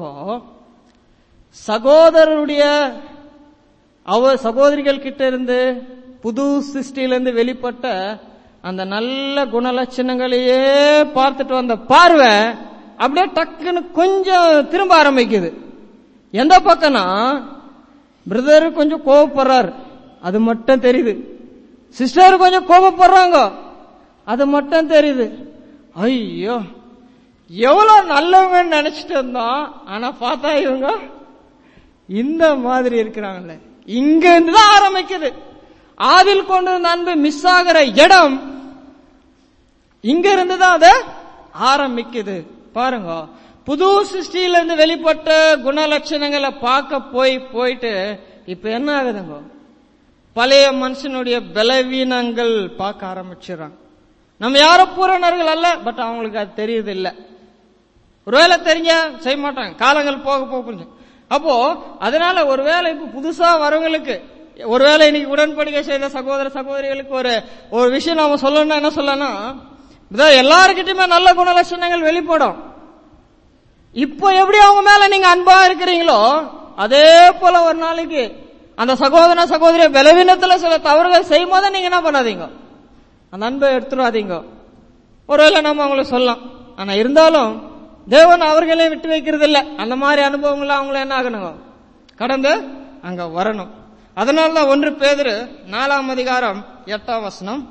சகோதரருடைய அவ சகோதரிகள் கிட்ட இருந்து புது சிருஷ்டியிலிருந்து வெளிப்பட்ட அந்த நல்ல குணலட்சணங்களையே பார்த்துட்டு வந்த பார்வை அப்படியே டக்குன்னு கொஞ்சம் திரும்ப ஆரம்பிக்குது எந்த பக்கம்னா பிரதர் கொஞ்சம் கோவப்படுறார் அது மட்டும் தெரியுது சிஸ்டர் கொஞ்சம் கோபப்படுறாங்க அது மட்டும் தெரியுது ஐயோ எவ்வளவு நல்லவங்கன்னு நினைச்சிட்டு இருந்தோம் ஆனா பார்த்தா இவங்க இந்த மாதிரி இருக்கிறாங்கல்ல இங்க இருந்து தான் ஆரம்பிக்குது ஆதில் கொண்டு வந்த அன்பு மிஸ் ஆகிற இடம் இங்க இருந்து தான் அது ஆரம்பிக்குது பாருங்க புது சிருஷ்டியில இருந்து வெளிப்பட்ட குணலட்சணங்களை பார்க்க போய் போயிட்டு இப்ப என்ன ஆகுதுங்க பழைய மனுஷனுடைய பலவீனங்கள் பார்க்க ஆரம்பிச்சிடறாங்க நம்ம யாரும் பூரணர்கள் அல்ல பட் அவங்களுக்கு அது தெரியுது இல்ல ஒருவேளை தெரிஞ்ச செய்ய மாட்டாங்க காலங்கள் போக போக புரிஞ்சு அப்போ அதனால ஒருவேளை இப்ப புதுசா வரவங்களுக்கு ஒருவேளை இன்னைக்கு உடன்படிக்கை செய்த சகோதர சகோதரிகளுக்கு ஒரு ஒரு விஷயம் நாம சொல்லணும்னா என்ன சொல்லணும் இதான் எல்லாருக்கிட்டையுமே நல்ல குணலட்சணங்கள் வெளிப்படும் இப்போ எப்படி அவங்க மேல நீங்க அன்பா இருக்கிறீங்களோ அதே போல ஒரு நாளைக்கு அந்த சகோதர சகோதரிய பலவீனத்துல சில தவறுகள் செய்யும் போது நீங்க என்ன பண்ணாதீங்க அந்த அன்பை எடுத்துடாதீங்க ஒருவேளை நம்ம அவங்களுக்கு சொல்லலாம் ஆனா இருந்தாலும் தேவன் அவர்களையும் விட்டு வைக்கிறது இல்ல அந்த மாதிரி அனுபவங்களை அவங்கள என்ன ஆகணுங்க கடந்து அங்க வரணும் அதனாலதான் ஒன்று பேதுரு நாலாம் அதிகாரம் எட்டாம் வசனம்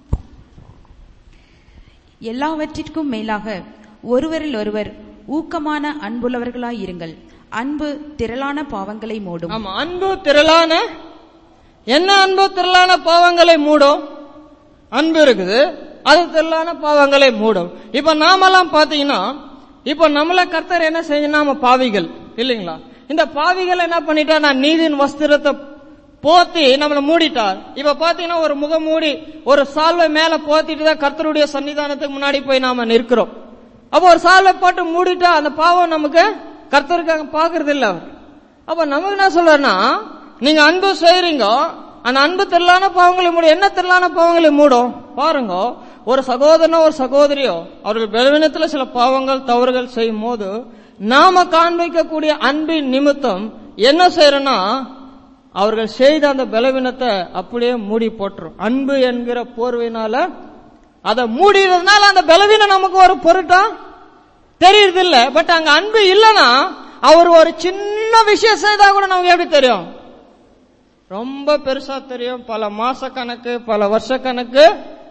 எல்லாவற்றிற்கும் மேலாக ஒருவரில் ஒருவர் ஊக்கமான அன்புள்ளவர்களாயிருங்கள் அன்பு திரளான பாவங்களை மூடும்
ஆமா அன்பு திரளான என்ன அன்பு திரளான பாவங்களை மூடும் அன்பு இருக்குது அது திரளான பாவங்களை மூடும் இப்ப நாமெல்லாம் பாத்தீங்கன்னா இப்ப நம்மள கர்த்தர் என்ன செஞ்சு நாம பாவிகள் இல்லைங்களா இந்த பாவிகள் என்ன பண்ணிட்டா நான் நீதியின் வஸ்திரத்தை போத்தி நம்மளை மூடிட்டார் இப்ப பாத்தீங்கன்னா ஒரு முகம் மூடி ஒரு சால்வை மேல போத்திட்டு தான் கர்த்தருடைய சன்னிதானத்துக்கு முன்னாடி போய் நாம நிற்கிறோம் அப்போ ஒரு சால்வை போட்டு மூடிட்டா அந்த பாவம் நமக்கு கர்த்தருக்காக பாக்குறது இல்ல அவர் அப்ப நமக்கு என்ன சொல்றேன்னா நீங்க அன்பு செய்றீங்க அந்த அன்பு திரளான பாவங்களை மூடும் என்ன திரளான பாவங்களை மூடும் பாருங்க ஒரு சகோதரனோ ஒரு சகோதரியோ அவர்கள் பலவீனத்துல சில பாவங்கள் தவறுகள் செய்யும் போது நாம காண்பிக்கக்கூடிய அன்பின் நிமித்தம் என்ன செய்யறோம்னா அவர்கள் செய்த அந்த பலவீனத்தை அப்படியே மூடி போட்டுரும் அன்பு என்கிற போர்வையினால அதை மூடிறதுனால அந்த பலவீனம் நமக்கு ஒரு பொருட்டா தெரியுது இல்ல பட் அங்க அன்பு இல்லனா அவர் ஒரு சின்ன விஷயம் செய்தா கூட நமக்கு எப்படி தெரியும் ரொம்ப பெருசா தெரியும் பல மாச கணக்கு பல வருஷ கணக்கு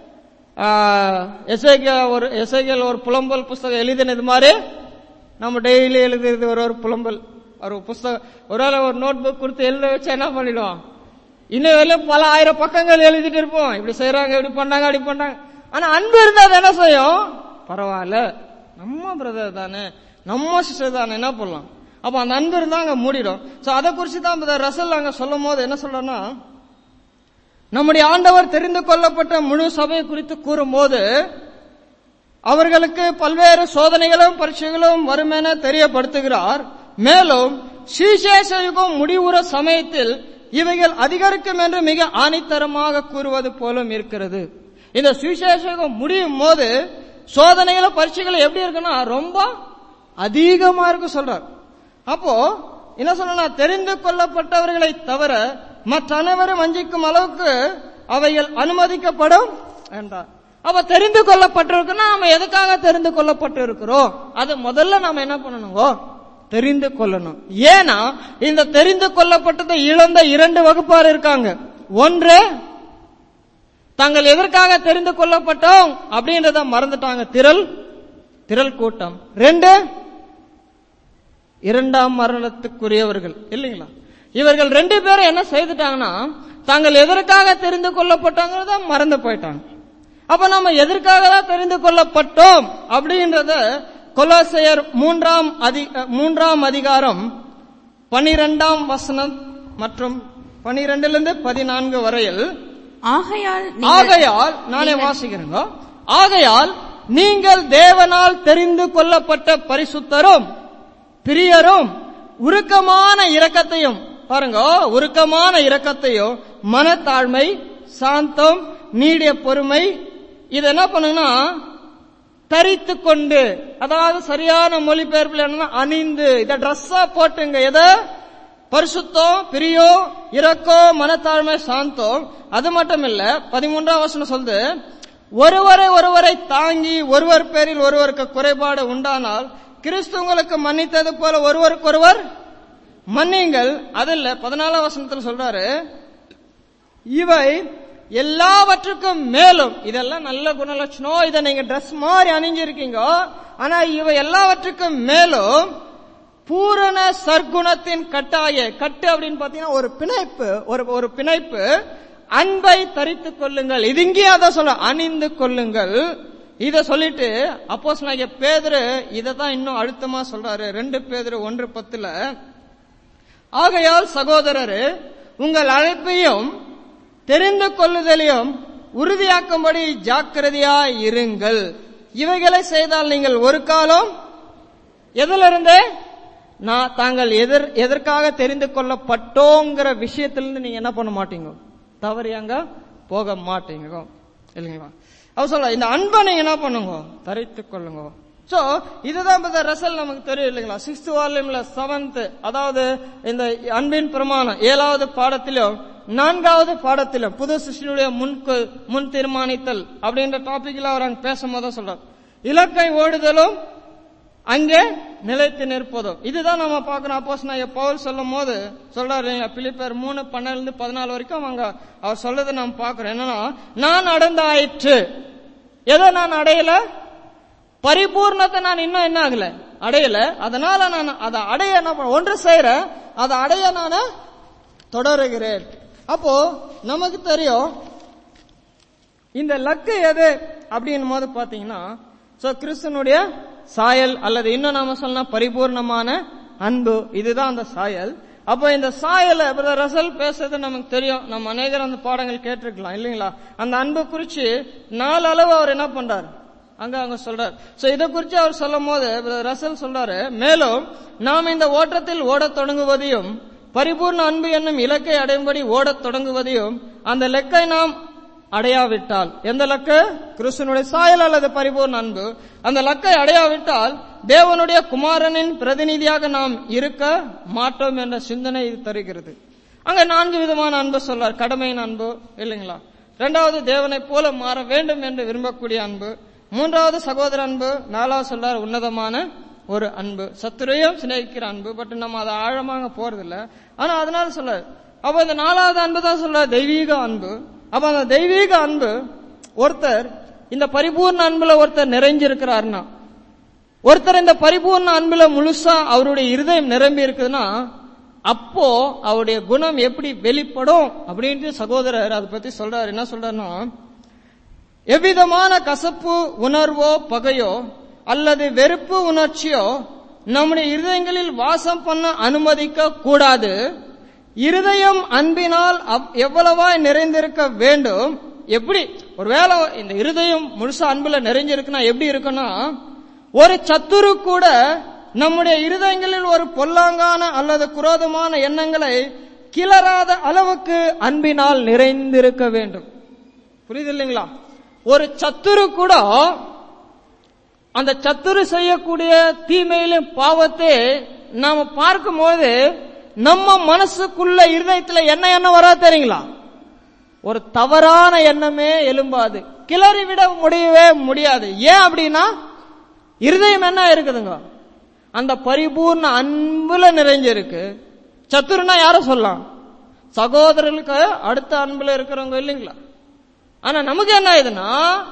எசைக ஒரு எசைகள் ஒரு புலம்பல் புஸ்தகம் எழுதினது மாதிரி நம்ம டெய்லி எழுதுறது ஒரு ஒரு புலம்பல் ஒரு புஸ்தகம் ஒரு ஒரு நோட் புக் கொடுத்து எழுத வச்சா என்ன பண்ணிடுவோம் இன்னும் வரையிலும் பல ஆயிரம் பக்கங்கள் எழுதிட்டு இருப்போம் இப்படி செய்யறாங்க இப்படி பண்ணாங்க அப்படி பண்ணாங்க ஆனா அன்பு இருந்தா அது என்ன செய்யும் பரவாயில்ல நம்ம பிரதர் தானே நம்ம சிஸ்டர் தானே என்ன பண்ணலாம் அப்ப அந்த அன்பு இருந்தா அங்க மூடிடும் சோ அதை குறிச்சு தான் பிரதர் ரசல் அங்க சொல்லும் போது என்ன சொல்றேன்னா நம்முடைய ஆண்டவர் தெரிந்து கொள்ளப்பட்ட முழு சபையை குறித்து கூறும்போது அவர்களுக்கு பல்வேறு சோதனைகளும் பரீட்சைகளும் வரும் என தெரியப்படுத்துகிறார் மேலும் சுவிசேஷயுகம் முடிவுற சமயத்தில் இவைகள் அதிகரிக்கும் என்று மிக ஆணித்தரமாக கூறுவது போலும் இருக்கிறது இந்த சுவிசேஷகம் முடியும் போது சோதனைகளும் பரீட்சைகளும் எப்படி இருக்குன்னா ரொம்ப அதிகமா இருக்கு சொல்றார் அப்போ என்ன சொல்லலாம் தெரிந்து கொள்ளப்பட்டவர்களை தவிர மற்ற அனைவரும் வஞ்சிக்கும் அளவுக்கு அவைகள் அனுமதிக்கப்படும் என்றார் அப்ப தெரிந்து கொள்ளப்பட்டிருக்குன்னா நாம எதுக்காக தெரிந்து கொள்ளப்பட்டு இருக்கிறோம் அது முதல்ல நாம என்ன பண்ணணுங்க தெரிந்து கொள்ளணும் ஏன்னா இந்த தெரிந்து கொள்ளப்பட்டதை இழந்த இரண்டு வகுப்பார் இருக்காங்க ஒன்று தாங்கள் எதற்காக தெரிந்து கொள்ளப்பட்டோம் அப்படின்றத மறந்துட்டாங்க திரள் திரள் கூட்டம் ரெண்டு இரண்டாம் மரணத்துக்குரியவர்கள் இல்லைங்களா இவர்கள் ரெண்டு பேரும் என்ன செய்துட்டாங்கன்னா தாங்கள் எதற்காக தெரிந்து கொள்ளப்பட்டாங்கிறத மறந்து போயிட்டாங்க அப்ப நம்ம எதற்காக தான் தெரிந்து கொள்ளப்பட்டோம் அப்படின்றத கொலோசையர் மூன்றாம் அதி மூன்றாம் அதிகாரம் பனிரெண்டாம் வசனம் மற்றும் பனிரெண்டிலிருந்து பதினான்கு வரையில்
ஆகையால் நீங்கள்
ஆகையால் நானே வாசிக்கிறேங்க ஆகையால் நீங்கள் தேவனால் தெரிந்து கொள்ளப்பட்ட பரிசுத்தரும் பிரியரும் உருக்கமான இரக்கத்தையும் பாருங்க உருக்கமான இரக்கத்தையும் மனத்தாழ்மை சாந்தம் நீடிய பொறுமை இது என்ன பண்ணுங்கன்னா தரித்து கொண்டு அதாவது சரியான மொழிபெயர்ப்புல என்னன்னா அணிந்து இத ட்ரெஸ்ஸா போட்டுங்க எதை பரிசுத்தம் பிரியோ இரக்கோ மனத்தாழ்மை சாந்தம் அது மட்டும் இல்ல பதிமூன்றாம் வசனம் சொல்லுது ஒருவரை ஒருவரை தாங்கி ஒருவர் பேரில் ஒருவருக்கு குறைபாடு உண்டானால் கிறிஸ்து உங்களுக்கு மன்னித்தது போல ஒருவருக்கொருவர் மன்னியுங்கள் அது இல்ல பதினாலாம் வசனத்துல சொல்றாரு இவை எல்லாவற்றுக்கும் மேலும் இதெல்லாம் நல்ல குணலட்சணம் இதை நீங்க ட்ரெஸ் மாதிரி அணிஞ்சிருக்கீங்க ஆனா இவை எல்லாவற்றுக்கும் மேலும் பூரண சர்க்குணத்தின் கட்டாய கட்டு அப்படின்னு பாத்தீங்கன்னா ஒரு பிணைப்பு ஒரு ஒரு பிணைப்பு அன்பை தரித்துக் கொள்ளுங்கள் இது இங்கேயே அதான் சொல்ல அணிந்து கொள்ளுங்கள் இத சொல்லிட்டு அப்போஸ் பேதுரு இதை தான் இன்னும் அழுத்தமா சொல்றாரு ரெண்டு பேதுரு ஒன்று பத்துல ஆகையால் சகோதரரு உங்கள் அழைப்பையும் தெரிந்து கொள்ளுதலையும் உறுதியாக்கும்படி ஜாக்கிரதையாய் இருங்கள் இவைகளை செய்தால் நீங்கள் ஒரு காலம் எதிலிருந்தே நான் தாங்கள் எதிர் எதற்காக தெரிந்து கொள்ளப்பட்டோங்கிற விஷயத்திலிருந்து நீங்க என்ன பண்ண மாட்டீங்க தவறியாங்க போக மாட்டீங்க இல்லைங்களா அவர் சொல்ல இந்த அன்பை நீங்க என்ன பண்ணுங்க தரித்துக் கொள்ளுங்க சோ இதுதான் இந்த ரசல் நமக்கு தெரியும் இல்லைங்களா சிக்ஸ்த் வால்யூம்ல செவன்த் அதாவது இந்த அன்பின் பிரமாணம் ஏழாவது பாடத்திலும் நான்காவது பாடத்திலும் புது சிருஷ்டியுடைய முன் முன் தீர்மானித்தல் அப்படின்ற டாபிக்ல அவர் அங்க பேசும்போது சொல்றார் இலக்கை ஓடுதலும் அங்கே நிலைத்து நிற்பதும் இதுதான் நம்ம பார்க்கணும் அப்போஸ் நான் பவுல் சொல்லும் போது சொல்றாரு இல்லைங்களா பிலிப்பர் மூணு பன்னெண்டு பதினாலு வரைக்கும் அவங்க அவர் சொல்றதை நாம் பார்க்கிறோம் என்னன்னா நான் அடைந்த ஆயிற்று எதை நான் அடையல பரிபூர்ணத்தை நான் இன்னும் என்ன ஆகல அடையல அதனால நான் அதை அடைய என்ன பண்ண ஒன்று செய்யறேன் அதை அடைய நான் தொடருகிறேன் அப்போ நமக்கு தெரியும் இந்த லக்கு எது அப்படின் போது பாத்தீங்கன்னா சோ கிறிஸ்தனுடைய சாயல் அல்லது இன்னும் நாம சொன்னா பரிபூர்ணமான அன்பு இதுதான் அந்த சாயல் அப்போ இந்த சாயல பிரதர் ரசல் பேசுறது நமக்கு தெரியும் நம்ம அநேகர் அந்த பாடங்கள் கேட்டிருக்கலாம் இல்லைங்களா அந்த அன்பு குறிச்சு நாலு அளவு அவர் என்ன பண்றாரு அங்க அங்க சொல்றாரு சோ இதை குறித்து அவர் சொல்லும் போது பிரதர் ரசல் சொல்றாரு மேலும் நாம் இந்த ஓட்டத்தில் ஓடத் தொடங்குவதையும் பரிபூர்ண அன்பு என்னும் இலக்கை அடையும்படி ஓடத் தொடங்குவதையும் அந்த லெக்கை நாம் அடையாவிட்டால் எந்த லக்கு கிறிஸ்துவனுடைய சாயல் அல்லது பரிபூர்ண அன்பு அந்த லக்கை அடையாவிட்டால் தேவனுடைய குமாரனின் பிரதிநிதியாக நாம் இருக்க மாட்டோம் என்ற சிந்தனை இது தருகிறது அங்க நான்கு விதமான அன்பு சொல்றார் கடமையின் அன்பு இல்லைங்களா இரண்டாவது தேவனை போல மாற வேண்டும் என்று விரும்பக்கூடிய அன்பு மூன்றாவது சகோதர அன்பு நாலாவது சொல்றார் உன்னதமான ஒரு அன்பு சத்துரையும் சிநேகிக்கிற அன்பு பட் நம்ம அதை ஆழமாக போறதில்ல ஆனா அதனால சொல்ல அப்ப இந்த நாலாவது அன்பு தான் சொல்ற தெய்வீக அன்பு அப்ப அந்த தெய்வீக அன்பு ஒருத்தர் இந்த பரிபூர்ண அன்புல ஒருத்தர் நிறைஞ்சிருக்கிறாருன்னா ஒருத்தர் இந்த பரிபூர்ண அன்புல முழுசா அவருடைய இருதயம் நிரம்பி இருக்குதுன்னா அப்போ அவருடைய குணம் எப்படி வெளிப்படும் அப்படின்ட்டு சகோதரர் அதை பத்தி சொல்றாரு என்ன சொல்றாருன்னா எவ்விதமான கசப்பு உணர்வோ பகையோ அல்லது வெறுப்பு உணர்ச்சியோ நம்முடைய இருதயங்களில் வாசம் பண்ண அனுமதிக்க கூடாது இருதயம் அன்பினால் எவ்வளவாய் நிறைந்திருக்க வேண்டும் எப்படி ஒருவேளை இந்த இருதயம் முழுசா அன்புல நிறைஞ்சிருக்குன்னா எப்படி இருக்குன்னா ஒரு சத்துரு கூட நம்முடைய இருதயங்களில் ஒரு பொல்லாங்கான அல்லது குரோதமான எண்ணங்களை கிளறாத அளவுக்கு அன்பினால் நிறைந்திருக்க வேண்டும் புரியுது இல்லைங்களா ஒரு சத்துரு கூட அந்த சத்துரு செய்யக்கூடிய தீமையிலும் பாவத்தை நாம பார்க்கும்போது நம்ம மனசுக்குள்ள இருதயத்துல என்ன எண்ணம் வரா தெரியுங்களா ஒரு தவறான எண்ணமே எழும்பாது கிளறி விட முடியவே முடியாது ஏன் அப்படின்னா இருதயம் என்ன இருக்குதுங்க அந்த பரிபூர்ண அன்புல நிறைஞ்சிருக்கு சத்துருனா யார சொல்லலாம் சகோதரர்களுக்கு அடுத்த அன்புல இருக்கிறவங்க இல்லைங்களா ஆனா நமக்கு என்ன ஆயுதுன்னா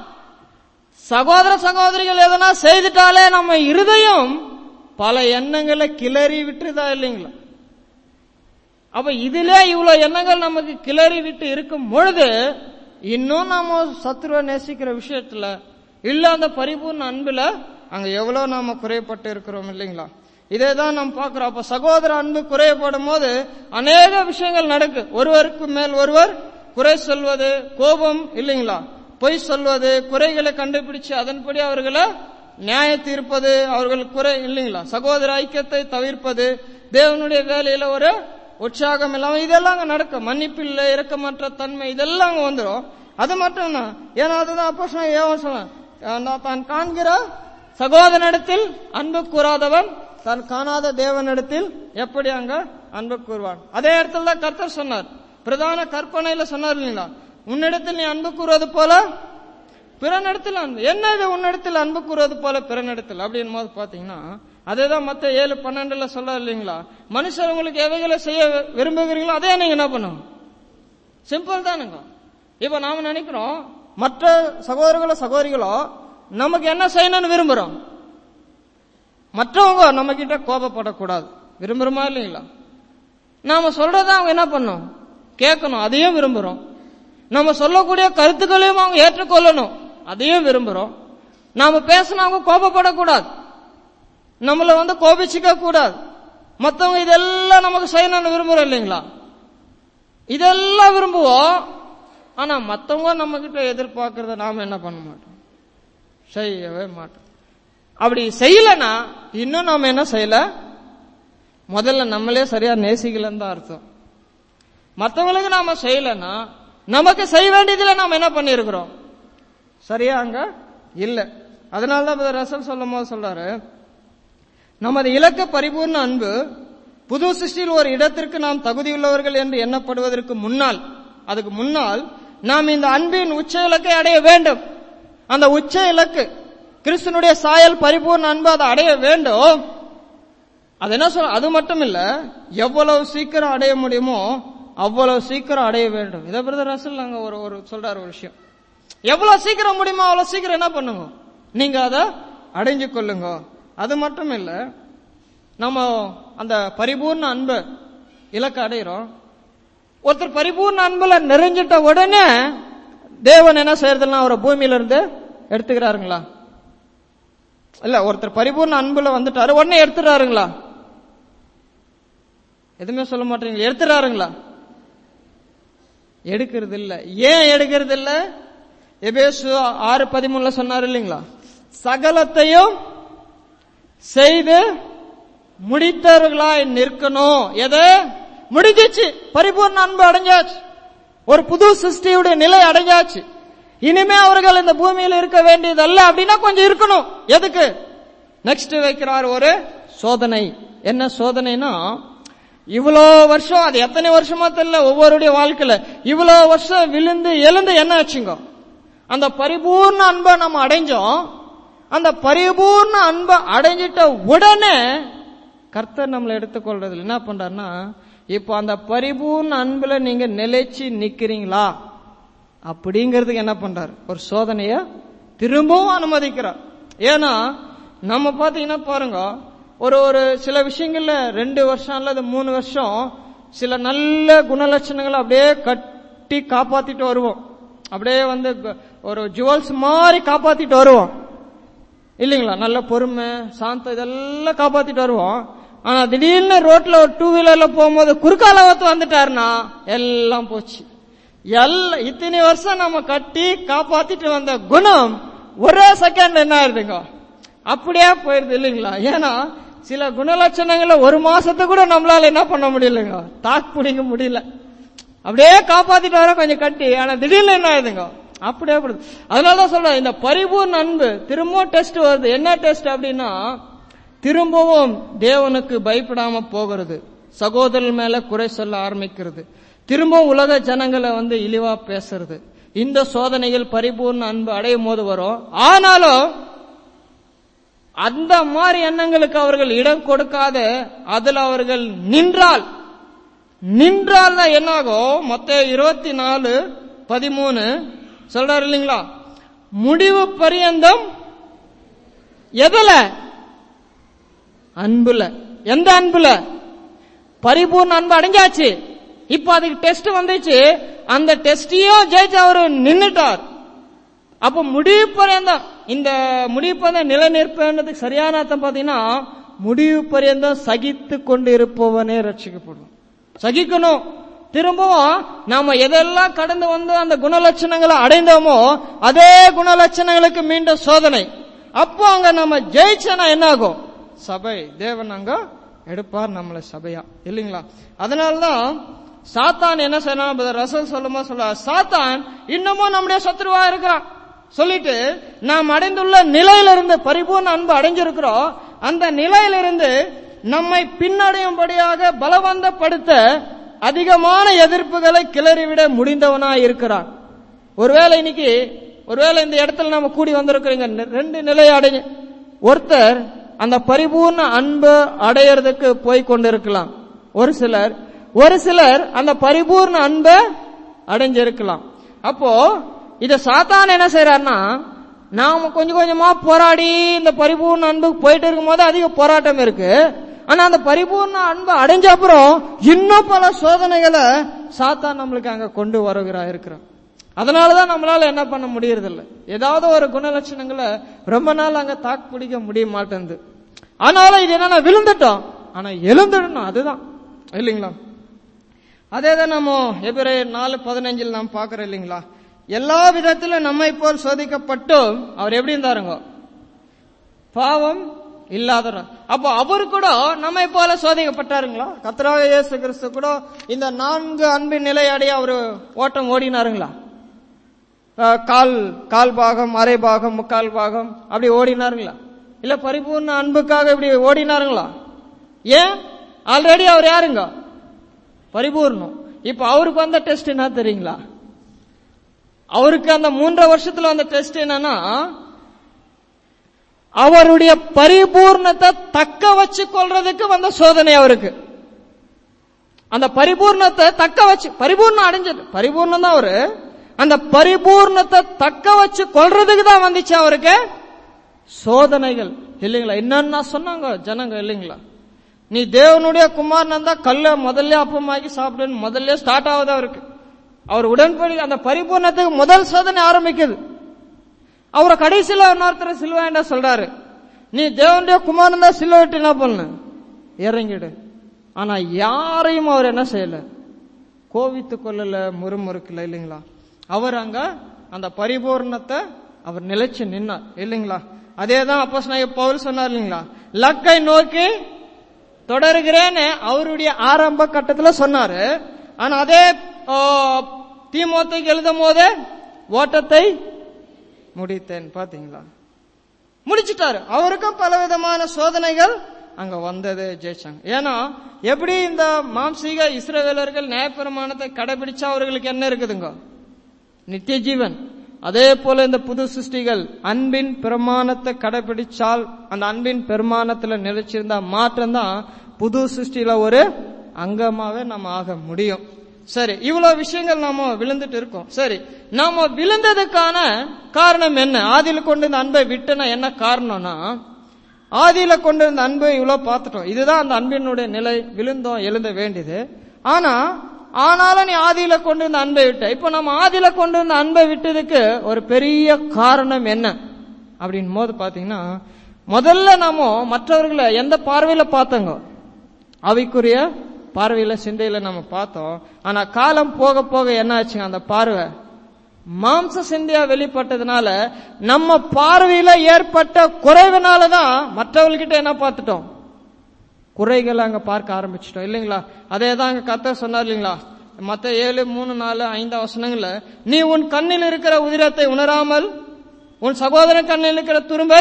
சகோதர சகோதரிகள் எதனா செய்துட்டாலே நம்ம இருதயம் பல எண்ணங்களை கிளறி விட்டுதா இல்லைங்களா அப்ப இதுல இவ்வளவு எண்ணங்கள் நமக்கு கிளறி விட்டு இருக்கும் பொழுது இன்னும் நாம சத்துருவை நேசிக்கிற விஷயத்துல இல்ல அந்த பரிபூர்ண அன்புல அங்க எவ்வளவு நாம குறைப்பட்டு இருக்கிறோம் இல்லைங்களா இதே தான் நாம் பார்க்கிறோம் அப்ப சகோதர அன்பு குறையப்படும் போது அநேக விஷயங்கள் நடக்கு ஒருவருக்கு மேல் ஒருவர் குறை சொல்வது கோபம் இல்லைங்களா பொய் சொல்வது குறைகளை கண்டுபிடிச்சு அதன்படி அவர்களை நியாய தீர்ப்பது அவர்கள் குறை இல்லைங்களா சகோதர ஐக்கியத்தை தவிர்ப்பது தேவனுடைய வேலையில ஒரு உற்சாகம் இல்லாம இதெல்லாம் அங்க நடக்கும் மன்னிப்பில்லை இரக்கமற்ற தன்மை இதெல்லாம் அங்க வந்துடும் அது மட்டும் தான் ஏன்னா அதுதான் அப்போ ஏவன் சொன்னான் தான் காண்கிற சகோதரனிடத்தில் அன்பு கூறாதவன் தான் காணாத தேவனிடத்தில் எப்படி அங்க அன்பு கூறுவான் அதே இடத்துல தான் கர்த்தர் சொன்னார் பிரதான கற்பனையில சொன்னார் இல்லைங்களா உன்னிடத்தில் நீ அன்பு கூறுவது போல பிறனிடத்தில் அன்பு என்ன இது உன்னிடத்தில் அன்பு கூறுவது போல பிறனிடத்தில் அப்படின் போது பாத்தீங்கன்னா அதேதான் மத்த ஏழு பன்னெண்டுல சொல்ல இல்லைங்களா மனுஷர் உங்களுக்கு எவைகளை செய்ய விரும்புகிறீங்களோ அதே நீங்க என்ன பண்ணும் சிம்பிள் தானுங்க இப்ப நாம நினைக்கிறோம் மற்ற சகோதரர்களோ சகோதரிகளோ நமக்கு என்ன செய்யணும்னு விரும்புறோம் மற்றவங்க நம்ம கிட்ட கோபப்படக்கூடாது விரும்புறோமா இல்லைங்களா நாம சொல்றத அவங்க என்ன பண்ணும் கேட்கணும் அதையும் விரும்புறோம் நம்ம சொல்லக்கூடிய கருத்துக்களையும் அவங்க ஏற்றுக்கொள்ளணும் அதையும் விரும்புறோம் நாம பேசினா அவங்க கோபப்படக்கூடாது நம்மள வந்து கோபிச்சுக்க கூடாது மத்தவங்க இதெல்லாம் நமக்கு செய்யணும்னு விரும்புறோம் இல்லைங்களா இதெல்லாம் விரும்புவோம் ஆனா மத்தவங்க நம்ம கிட்ட எதிர்பார்க்கறத நாம என்ன பண்ண மாட்டோம் செய்யவே மாட்டோம் அப்படி செய்யலனா இன்னும் நாம என்ன செய்யல முதல்ல நம்மளே சரியா நேசிக்கலன்னு தான் அர்த்தம் மத்தவங்களுக்கு நாம செய்யலனா நமக்கு செய்ய வேண்டியதுல நாம என்ன பண்ணிருக்கிறோம் சரியா அங்க இல்ல அதனாலதான் ரசல் சொல்லும் போது சொல்றாரு நமது இலக்க பரிபூர்ண அன்பு புது சிருஷ்டியில் ஒரு இடத்திற்கு நாம் தகுதியுள்ளவர்கள் என்று எண்ணப்படுவதற்கு முன்னால் அதுக்கு முன்னால் நாம் இந்த அன்பின் உச்ச இலக்கை அடைய வேண்டும் அந்த உச்ச இலக்கு கிறிஸ்தனுடைய சாயல் பரிபூர்ண அன்பு அதை அடைய வேண்டும் அது என்ன சொல்ல அது மட்டும் இல்ல எவ்வளவு சீக்கிரம் அடைய முடியுமோ அவ்வளவு சீக்கிரம் அடைய வேண்டும் இதை பிரதர் ரசல் நாங்க ஒரு ஒரு சொல்றாரு ஒரு விஷயம் எவ்வளவு சீக்கிரம் முடியுமோ அவ்வளவு சீக்கிரம் என்ன பண்ணுங்க நீங்க அதை அடைஞ்சு கொள்ளுங்க அது மட்டும் இல்ல நம்ம அந்த பரிபூர்ண அன்பு இலக்க அடைகிறோம் ஒருத்தர் பரிபூர்ண அன்புல நிறைஞ்சிட்ட உடனே தேவன் என்ன செய்யறதுன்னா அவரை பூமியில இருந்து எடுத்துக்கிறாருங்களா இல்ல ஒருத்தர் பரிபூர்ண அன்புல வந்துட்டாரு உடனே எடுத்துறாருங்களா எதுவுமே சொல்ல மாட்டீங்க எடுத்துறாருங்களா எடுக்கிறது இல்ல ஏன் எடுக்கிறது இல்ல எபேசு ஆறு பதிமூணுல சொன்னாரு இல்லைங்களா சகலத்தையும் செய்து முடித்தவர்களாய் நிற்கணும் எது முடிஞ்சிச்சு பரிபூர்ண அன்பு அடைஞ்சாச்சு ஒரு புது சிருஷ்டியுடைய நிலை அடைஞ்சாச்சு இனிமே அவர்கள் இந்த பூமியில் இருக்க வேண்டியது அல்ல அப்படின்னா கொஞ்சம் இருக்கணும் எதுக்கு நெக்ஸ்ட் வைக்கிறார் ஒரு சோதனை என்ன சோதனைனா இவ்வளோ வருஷம் அது எத்தனை வருஷமா தெரியல ஒவ்வொருடைய வாழ்க்கையில இவ்வளோ வருஷம் விழுந்து எழுந்து என்ன ஆச்சுங்க அந்த பரிபூர்ண அன்பை நம்ம அடைஞ்சோம் அந்த பரிபூர்ண அன்பை அடைஞ்சிட்ட உடனே கர்த்தர் நம்மளை எடுத்துக்கொள்றது என்ன பண்றாருன்னா இப்போ அந்த பரிபூர்ண அன்புல நீங்க நிலைச்சு நிக்கிறீங்களா அப்படிங்கிறதுக்கு என்ன பண்றாரு ஒரு சோதனைய திரும்பவும் அனுமதிக்கிறார் ஏன்னா நம்ம பாத்தீங்கன்னா பாருங்க ஒரு ஒரு சில விஷயங்கள்ல ரெண்டு வருஷம் அல்லது மூணு வருஷம் சில நல்ல குணலட்சணங்களை அப்படியே கட்டி காப்பாத்திட்டு வருவோம் அப்படியே வந்து ஒரு ஜுவல்ஸ் மாதிரி காப்பாத்திட்டு வருவோம் இல்லைங்களா நல்ல பொறுமை சாந்தம் இதெல்லாம் காப்பாத்திட்டு வருவோம் ஆனா திடீர்னு ரோட்ல ஒரு டூ வீலர்ல போகும்போது குறுக்கால ஒருத்த வந்துட்டாருன்னா எல்லாம் போச்சு எல்லாம் இத்தனை வருஷம் நம்ம கட்டி காப்பாத்திட்டு வந்த குணம் ஒரே செகண்ட் என்ன ஆயிருதுங்க அப்படியே போயிருது இல்லைங்களா ஏன்னா சில குணலட்சணங்களை ஒரு மாசத்தை கூட நம்மளால என்ன பண்ண முடியலங்க தாக்கு பிடிக்க முடியல அப்படியே காப்பாத்திட்டு வர கொஞ்சம் கட்டி ஆனா திடீர்னு என்ன ஆயுதுங்க அப்படியே போடுது அதனாலதான் சொல்றேன் இந்த பரிபூர்ண அன்பு திரும்பவும் டெஸ்ட் வருது என்ன டெஸ்ட் அப்படின்னா திரும்பவும் தேவனுக்கு பயப்படாம போகிறது சகோதரர் மேல குறை சொல்ல ஆரம்பிக்கிறது திரும்பவும் உலக ஜனங்களை வந்து இழிவா பேசுறது இந்த சோதனைகள் பரிபூர்ண அன்பு அடையும் போது வரும் ஆனாலும் அந்த மாதிரி எண்ணங்களுக்கு அவர்கள் இடம் கொடுக்காத அதுல அவர்கள் நின்றால் நின்றால் தான் என்னாகும் மொத்த இருபத்தி நாலு பதிமூணு சொல்றாரு இல்லைங்களா முடிவு பரியந்தம் எதுல அன்புல எந்த அன்புல பரிபூர்ண அன்பு அடைஞ்சாச்சு இப்ப அதுக்கு டெஸ்ட் வந்துச்சு அந்த டெஸ்டையும் ஜெயிச்சு அவரு நின்னுட்டார் அப்ப முடிவு பரியந்தம் இந்த முடிவு பரியந்தம் நிலைநிற்பதுக்கு சரியான அர்த்தம் பாத்தீங்கன்னா முடிவு பரியந்தம் சகித்து கொண்டு இருப்பவனே ரட்சிக்கப்படும் சகிக்கணும் திரும்பவும் நாம எதெல்லாம் கடந்து வந்து அந்த குணலட்சணங்களை அடைந்தோமோ அதே குணலட்சணங்களுக்கு மீண்டும் சோதனை அப்போ அங்க நம்ம ஜெயிச்சனா என்ன ஆகும் சபை தேவன் அங்க எடுப்பார் நம்மளை சபையா இல்லைங்களா அதனாலதான் சாத்தான் என்ன செய்யணும் ரசல் சொல்லுமா சொல்ல சாத்தான் இன்னமும் நம்முடைய சத்ருவா இருக்கிறான் சொல்லிட்டு நாம் அடைந்துள்ள நிலையிலிருந்து பரிபூர்ண அன்பு அடைஞ்சிருக்கிறோம் அந்த நிலையிலிருந்து நம்மை பின்னடையும்படியாக பலவந்தப்படுத்த அதிகமான எதிர்ப்புகளை கிளறிவிட முடிந்தவனா இருக்கிறான் ஒருவேளை இன்னைக்கு ஒருவேளை இந்த இடத்துல நாம கூடி வந்திருக்கிறீங்க ரெண்டு நிலையை அடைய ஒருத்தர் அந்த பரிபூர்ண அன்பு அடையறதுக்கு போய் கொண்டிருக்கலாம் ஒரு சிலர் ஒரு சிலர் அந்த பரிபூர்ண அன்பை அடைஞ்சிருக்கலாம் அப்போ இத சாத்தான் என்ன செய்யறாருன்னா நாம கொஞ்சம் கொஞ்சமா போராடி இந்த பரிபூர்ண அன்புக்கு போயிட்டு இருக்கும்போது அதிக போராட்டம் இருக்கு ஆனா அந்த பரிபூர்ண அன்பு அடைஞ்ச அப்புறம் இன்னும் பல சோதனைகளை சாத்தான் நம்மளுக்கு அங்க கொண்டு வருகிறா இருக்கிறான் அதனாலதான் நம்மளால என்ன பண்ண முடியறதில்ல ஏதாவது ஒரு குணலட்சணங்களை ரொம்ப நாள் அங்க தாக்கு பிடிக்க முடிய மாட்டேங்குது ஆனாலும் இது என்னன்னா விழுந்துட்டோம் ஆனா எழுந்துடணும் அதுதான் இல்லைங்களா அதே தான் நம்ம எபிரே நாலு பதினஞ்சில் நாம் பார்க்கிறோம் இல்லைங்களா எல்லா விதத்திலும் நம்மை போல் சோதிக்கப்பட்டும் அவர் எப்படி இருந்தாருங்க பாவம் இல்லாதவர் அப்போ அவர் கூட நம்மை போல சோதிக்கப்பட்டாருங்களா கத்தராக இயேசு கிறிஸ்து கூட இந்த நான்கு அன்பின் நிலை அடைய அவர் ஓட்டம் ஓடினாருங்களா அஹ், கால் கால் பாகம் அரை பாகம் முக்கால் பாகம் அப்படி ஓடினாருங்களா இல்ல பரிபூர்ண அன்புக்காக இப்படி ஓடினாருங்களா ஏன் ஆல்ரெடி அவர் யாருங்க பரிபூர்ணம் இப்ப அவருக்கு வந்த டெஸ்ட் என்ன தெரியுங்களா அவருக்கு அந்த மூன்றரை வருஷத்துல வந்த டெஸ்ட் என்னன்னா அவருடைய பரிபூர்ணத்தை தக்க வச்சு கொள்றதுக்கு வந்த சோதனை அவருக்கு அந்த பரிபூர்ணத்தை தக்க வச்சு பரிபூர்ணம் அடைஞ்சது பரிபூர்ணம் தான் அவரு அந்த பரிபூர்ணத்தை தக்க வச்சு கொள்றதுக்கு தான் வந்துச்சு அவருக்கு சோதனைகள் இல்லைங்களா என்னன்னா சொன்னாங்க ஜனங்க இல்லைங்களா நீ தேவனுடைய குமாரன் தான் கல்ல முதல்ல அப்பமாக்கி சாப்பிடுன்னு முதல்ல ஸ்டார்ட் ஆகுது அவருக்கு அவர் உடன்படி அந்த பரிபூர்ணத்துக்கு முதல் சோதனை ஆரம்பிக்குது அவரை கடைசியில இன்னொருத்தர் சில்வாண்டா சொல்றாரு நீ தேவனுடைய குமாரன் தான் சிலுவை விட்டு என்ன பண்ணு இறங்கிடு ஆனா யாரையும் அவர் என்ன செய்யல கோவித்து கொள்ளல முறுமுறுக்கல இல்லைங்களா அவர் அங்க அந்த பரிபூர்ணத்தை அவர் நிலைச்சு நின்னார் இல்லைங்களா அதே தான் அப்போ பவுல் சொன்னார் இல்லைங்களா லக்கை நோக்கி தொடருகிறேன்னு அவருடைய ஆரம்ப கட்டத்துல சொன்னாரு ஆனா அதே தீமோத்தைக்கு எழுதும் போதே ஓட்டத்தை முடித்தேன் பாத்தீங்களா முடிச்சிட்டாரு அவருக்கும் பலவிதமான சோதனைகள் அங்க வந்தது ஜெயிச்சாங்க ஏன்னா எப்படி இந்த மாம்சீக இஸ்ரவேலர்கள் நியாயப்பிரமாணத்தை கடைபிடிச்சா அவர்களுக்கு என்ன இருக்குதுங்க நித்திய ஜீவன் அதே போல இந்த புது சிருஷ்டிகள் அன்பின் பிரமாணத்தை கடைபிடிச்சால் அந்த அன்பின் பெருமானத்துல நிலைச்சிருந்தா மாற்றம் தான் புது சிருஷ்டியில ஒரு அங்கமாவே நம்ம ஆக முடியும் சரி இவ்வளவு விஷயங்கள் நாம விழுந்துட்டு இருக்கோம் சரி நாம விழுந்ததுக்கான காரணம் என்ன ஆதியில கொண்டு இந்த அன்பை விட்டனா என்ன காரணம்னா ஆதியில கொண்டு இந்த அன்பை இவ்வளவு பார்த்துட்டோம் இதுதான் அந்த அன்பினுடைய நிலை விழுந்தோம் எழுந்த வேண்டியது ஆனா ஆனாலும் நீ ஆதியில கொண்டு இந்த அன்பை விட்ட இப்ப நம்ம ஆதியில கொண்டு இந்த அன்பை விட்டதுக்கு ஒரு பெரிய காரணம் என்ன அப்படின் போது பாத்தீங்கன்னா முதல்ல நாம மற்றவர்களை எந்த பார்வையில பார்த்தோங்க அவைக்குரிய பார்வையில சிந்தையில நம்ம பார்த்தோம் ஆனா காலம் போக போக என்ன ஆச்சுங்க அந்த பார்வை மாம்ச சிந்தையா வெளிப்பட்டதுனால நம்ம பார்வையில ஏற்பட்ட குறைவினாலதான் மற்றவர்கிட்ட என்ன பார்த்துட்டோம் குறைகளை அங்க பார்க்க ஆரம்பிச்சிட்டோம் இல்லைங்களா அதே தான் அங்க கத்த சொன்னார் இல்லைங்களா மத்த ஏழு மூணு நாலு ஐந்து வசனங்கள்ல நீ உன் கண்ணில் இருக்கிற உதிரத்தை உணராமல் உன் சகோதரன் கண்ணில் இருக்கிற துரும்பை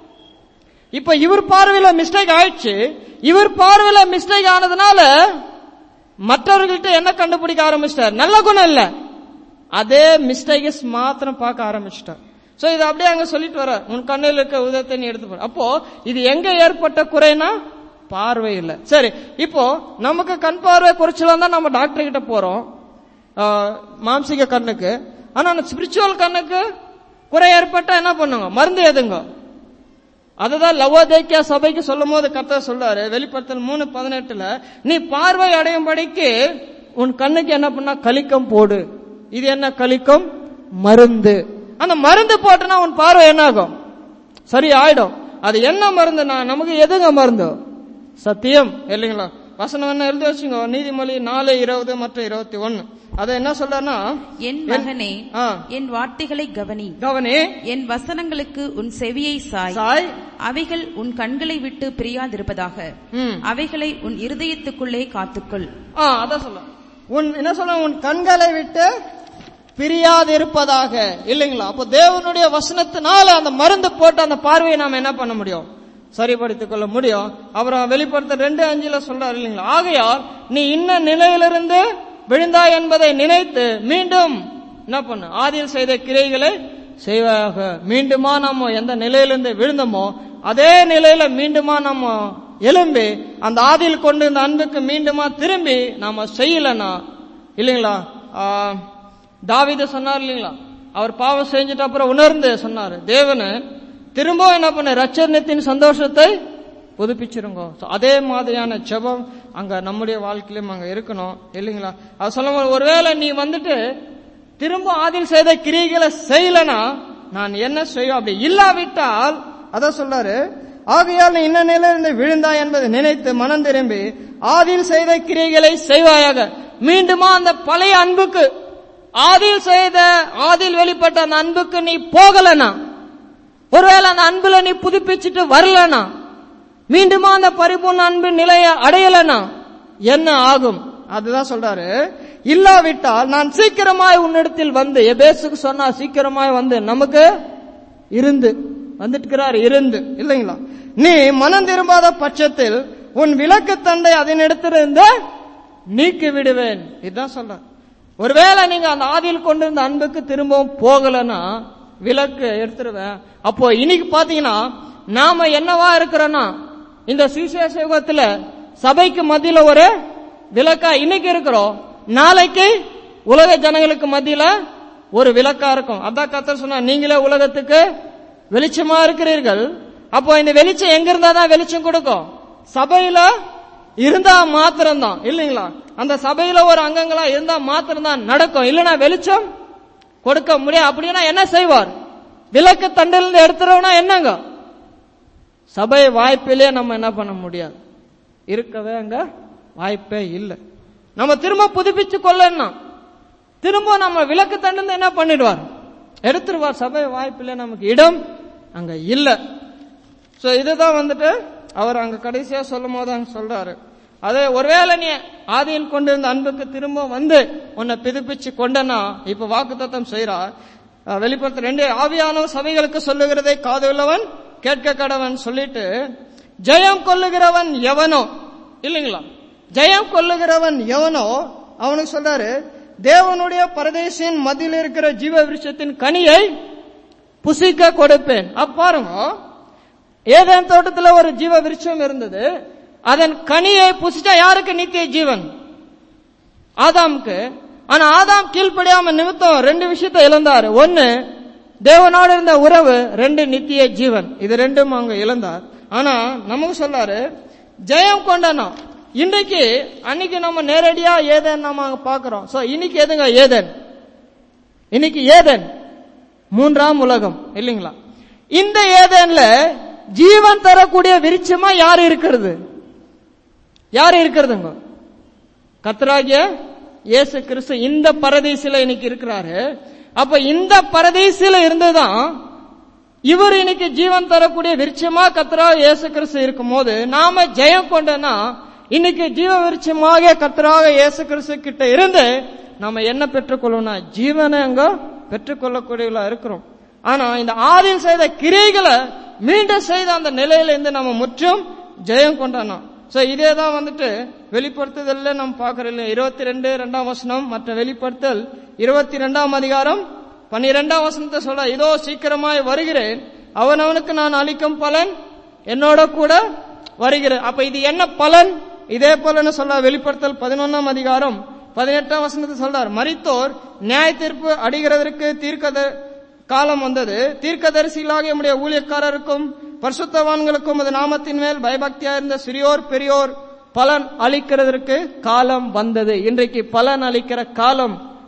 இப்ப இவர் பார்வையில மிஸ்டேக் ஆயிடுச்சு இவர் பார்வையில மிஸ்டேக் ஆனதுனால மற்றவர்கள்ட்ட என்ன கண்டுபிடிக்க ஆரம்பிச்சிட்டார் நல்ல குணம் இல்ல அதே மிஸ்டேக்ஸ் மாத்திரம் பார்க்க ஆரம்பிச்சிட்டார் சோ இது அப்படியே அங்க சொல்லிட்டு வர உன் கண்ணில் இருக்க உதயத்தை நீ எடுத்து போற அப்போ இது எங்க ஏற்பட்ட குறைனா பார்வை இல்ல சரி இப்போ நமக்கு கண் பார்வை குறைச்சலாம் தான் நம்ம டாக்டர் கிட்ட போறோம் ஆஹ், மாம்சீக கண்ணுக்கு ஆனா ஸ்பிரிச்சுவல் கண்ணுக்கு குறை ஏற்பட்டா என்ன பண்ணுங்க மருந்து எதுங்க அதுதான் லவோதேக்கியா சபைக்கு சொல்லும் போது கர்த்தர் சொல்றாரு வெளிப்படுத்தல் மூணு பதினெட்டுல நீ பார்வை அடையும்படிக்கு உன் கண்ணுக்கு என்ன பண்ணா கலிக்கம் போடு இது என்ன கழிக்கும் மருந்து அந்த மருந்து போட்டனா உன் பார்வை என்ன ஆகும் சரி ஆயிடும் அது என்ன மருந்துனா நமக்கு எதுங்க மருந்து சத்தியம் இல்லைங்களா வசனம் என்ன எழுதி வச்சுங்க நீதிமொழி நாலு இருபது மற்றும் இருபத்தி ஒன்னு அதை என்ன சொல்றனா
என் மகனே
ஆ.
என் வார்த்தைகளை கவனி
கவனி
என் வசனங்களுக்கு உன் செவியை சாய்
சாய்
அவைகள் உன் கண்களை விட்டு பிரியாதிருப்பதாக
ம்
அவைகளை உன் இருதயத்துக்குள்ளே காத்துக்கொள்
ஆ அதான் சொல்ல உன் என்ன சொல்ல உன் கண்களை விட்டு பிரியாதிருப்பதாக இல்லைங்களா அப்போ தேவனுடைய வசனத்தினால அந்த மருந்து போட்டு அந்த பார்வையை நாம என்ன பண்ண முடியும் சரிப்படுத்திக் கொள்ள முடியும் அப்புறம் வெளிப்படுத்த ரெண்டு அஞ்சுல சொல்றாரு இல்லைங்களா ஆகையால் நீ இன்ன நிலையிலிருந்து விழுந்தாய் என்பதை நினைத்து மீண்டும் என்ன பண்ணு ஆதியில் செய்த கிரைகளை செய்வாக மீண்டுமா நம்ம எந்த நிலையிலிருந்து விழுந்தோமோ அதே நிலையில மீண்டுமா நம்ம எழும்பி அந்த ஆதியில் கொண்டு இந்த அன்புக்கு மீண்டுமா திரும்பி நாம செய்யலனா இல்லைங்களா ஆ, தாவீது சொன்னார் இல்லைங்களா அவர் பாவம் செஞ்சுட்டு அப்புறம் உணர்ந்து சொன்னாரு தேவனு திரும்ப என்ன பண்ண ரச்சனத்தின் சந்தோஷத்தை புதுப்பிச்சிருங்க So, அதே மாதிரியான ஜெபம் அங்க நம்முடைய வாழ்க்கையிலும் அங்க இருக்கணும் இல்லைங்களா அது சொல்லும் ஒருவேளை நீ வந்துட்டு திரும்ப ஆதில் செய்த கிரிகளை செய்யலனா நான் என்ன செய்யும் அப்படி இல்லாவிட்டால் அதான் சொல்றாரு ஆகையால் நீ இன்ன நிலையிலிருந்து விழுந்தாய் என்பதை நினைத்து மனம் திரும்பி ஆதில் செய்த கிரிகளை செய்வாயாக மீண்டுமா அந்த பழைய அன்புக்கு ஆதில் செய்த ஆதில் வெளிப்பட்ட அந்த அன்புக்கு நீ போகலனா ஒருவேளை அந்த அன்புல நீ புதுப்பிச்சுட்டு வரலனா மீண்டுமா அந்த பரிபூர்ண அன்பு நிலைய அடையலனா என்ன ஆகும் அதுதான் சொல்றாரு இல்லாவிட்டால் நான் சீக்கிரமாய் உன்னிடத்தில் வந்து எபேசுக்கு சொன்னா சீக்கிரமாய் வந்து நமக்கு இருந்து வந்துட்டுக்கிறார் இருந்து இல்லைங்களா நீ மனம் திரும்பாத பட்சத்தில் உன் விளக்கு தண்டை அதனிடத்திலிருந்து நீக்கி விடுவேன் இதுதான் சொல்ற ஒருவேளை நீங்க அந்த ஆதியில் கொண்டிருந்த அன்புக்கு திரும்பவும் போகலன்னா விளக்கு எடுத்துருவேன் அப்போ இன்னைக்கு பாத்தீங்கன்னா நாம என்னவா இருக்கிறோன்னா இந்த சுவிசேஷ யுகத்துல சபைக்கு மத்தியில ஒரு விளக்கா இன்னைக்கு இருக்கிறோம் நாளைக்கு உலக ஜனங்களுக்கு மத்தியில ஒரு விளக்கா இருக்கும் அதான் கத்தர் சொன்னா நீங்களே உலகத்துக்கு வெளிச்சமா இருக்கிறீர்கள் அப்போ இந்த வெளிச்சம் எங்க இருந்தா தான் வெளிச்சம் கொடுக்கும் சபையில இருந்தா மாத்திரம்தான் இல்லைங்களா அந்த சபையில ஒரு அங்கங்களா இருந்தா மாத்திரம்தான் நடக்கும் இல்லைன்னா வெளிச்சம் கொடுக்க முடியாது அப்படின்னா என்ன செய்வார் விளக்கு தண்டிலிருந்து எடுத்துறோம்னா என்னங்க சபை வாய்ப்பிலே நம்ம என்ன பண்ண முடியாது இருக்கவே அங்க வாய்ப்பே இல்லை நம்ம திரும்ப புதுப்பிச்சு கொள்ளணும் திரும்ப நம்ம விளக்கு தண்டிலிருந்து என்ன பண்ணிடுவார் எடுத்துருவார் சபை வாய்ப்பிலே நமக்கு இடம் அங்க இல்ல சோ இதுதான் வந்துட்டு அவர் அங்க கடைசியா சொல்லும் போது அங்க சொல்றாரு அதே ஒருவேளை நீ ஆதியில் கொண்டிருந்த அன்புக்கு திரும்ப வந்து உன்னை புதுப்பிச்சு கொண்டனா இப்ப வாக்குத்தத்தம் செய்யறார் அஹ் வெளிப்படுத்த ரெண்டு ஆவியானவர் சபைகளுக்கு சொல்லுகிறதை காதுள்ளவன் கேட்க கடவன் சொல்லிட்டு ஜெயம் கொள்ளுகிறவன் எவனோ இல்லைங்களா ஜெயம் கொள்ளுகிறவன் எவனோ அவனுக்கு சொல்றாரு தேவனுடைய பரதேசின் மத்தியில் இருக்கிற ஜீவ விருட்சத்தின் கனியை புசிக்க கொடுப்பேன் அப்ப பாருங்க ஏதேன் தோட்டத்துல ஒரு ஜீவ விருட்சம் இருந்தது அதன் கனியை புசிச்சா யாருக்கு நித்திய ஜீவன் ஆதாமுக்கு ஆனா ஆதாம் கீழ்ப்படியாம நிமித்தம் ரெண்டு விஷயத்தை இழந்தாரு ஒன்னு தேவனோடு இருந்த உறவு ரெண்டு நித்திய ஜீவன் இது ரெண்டும் அவங்க இழந்தார் ஆனா நமக்கு சொல்லாரு ஜெயம் கொண்டனா இன்றைக்கு அன்னைக்கு நம்ம நேரடியா ஏதேன் நம்ம அங்க பாக்குறோம் சோ இன்னைக்கு எதுங்க ஏதேன் இன்னைக்கு ஏதேன் மூன்றாம் உலகம் இல்லைங்களா இந்த ஏதேன்ல ஜீவன் தரக்கூடிய விருட்சமா யார் இருக்கிறது யார் இருக்கிறதுங்க கத்தராகிய இயேசு கிறிஸ்து இந்த பரதேசில இன்னைக்கு இருக்கிறாரு அப்ப இந்த பரதேசில இருந்துதான் இவர் இன்னைக்கு ஜீவன் தரக்கூடிய விருட்சமா கத்தரா இயேசு கிறிஸ்து இருக்கும் போது நாம ஜெயம் கொண்டனா இன்னைக்கு ஜீவ விருட்சமாக கத்தராக இயேசு கிறிஸ்து கிட்ட இருந்து நாம என்ன பெற்றுக்கொள்ளணும்னா ஜீவனை அங்க பெற்றுக்கொள்ளக்கூடியவர்களா இருக்கிறோம் ஆனா இந்த ஆதியில் செய்த கிரைகளை மீண்டும் செய்த அந்த நிலையில இருந்து நம்ம முற்றும் ஜெயம் கொண்டானா சோ இதே தான் வந்துட்டு வெளிப்படுத்துதல்ல நம்ம பார்க்கறோம் இல்லையா இருபத்தி ரெண்டு ரெண்டாம் வசனம் மற்ற வெளிப்படுத்தல் இருபத்தி ரெண்டாம் அதிகாரம் பன்னிரெண்டாம் வசனத்தை சொல்ற இதோ சீக்கிரமாய் வருகிறேன் அவனவனுக்கு நான் அளிக்கும் பலன் என்னோட கூட வருகிறேன் அப்ப இது என்ன பலன் இதே பலன்னு சொல்ல வெளிப்படுத்தல் பதினொன்னாம் அதிகாரம் பதினெட்டாம் வசனத்தை சொல்றார் மரித்தோர் நியாய தீர்ப்பு அடைகிறதற்கு தீர்க்கத காலம் வந்தது தீர்க்கதரிசிகளாக நம்முடைய ஊழியக்காரருக்கும் பரிசுத்தவான்களுக்கும் அது நாமத்தின் மேல் பயபக்தியா இருந்த சிறியோர் பெரியோர் பலன் அளிக்கிறதற்கு காலம் வந்தது இன்றைக்கு பலன் அளிக்கிற காலம்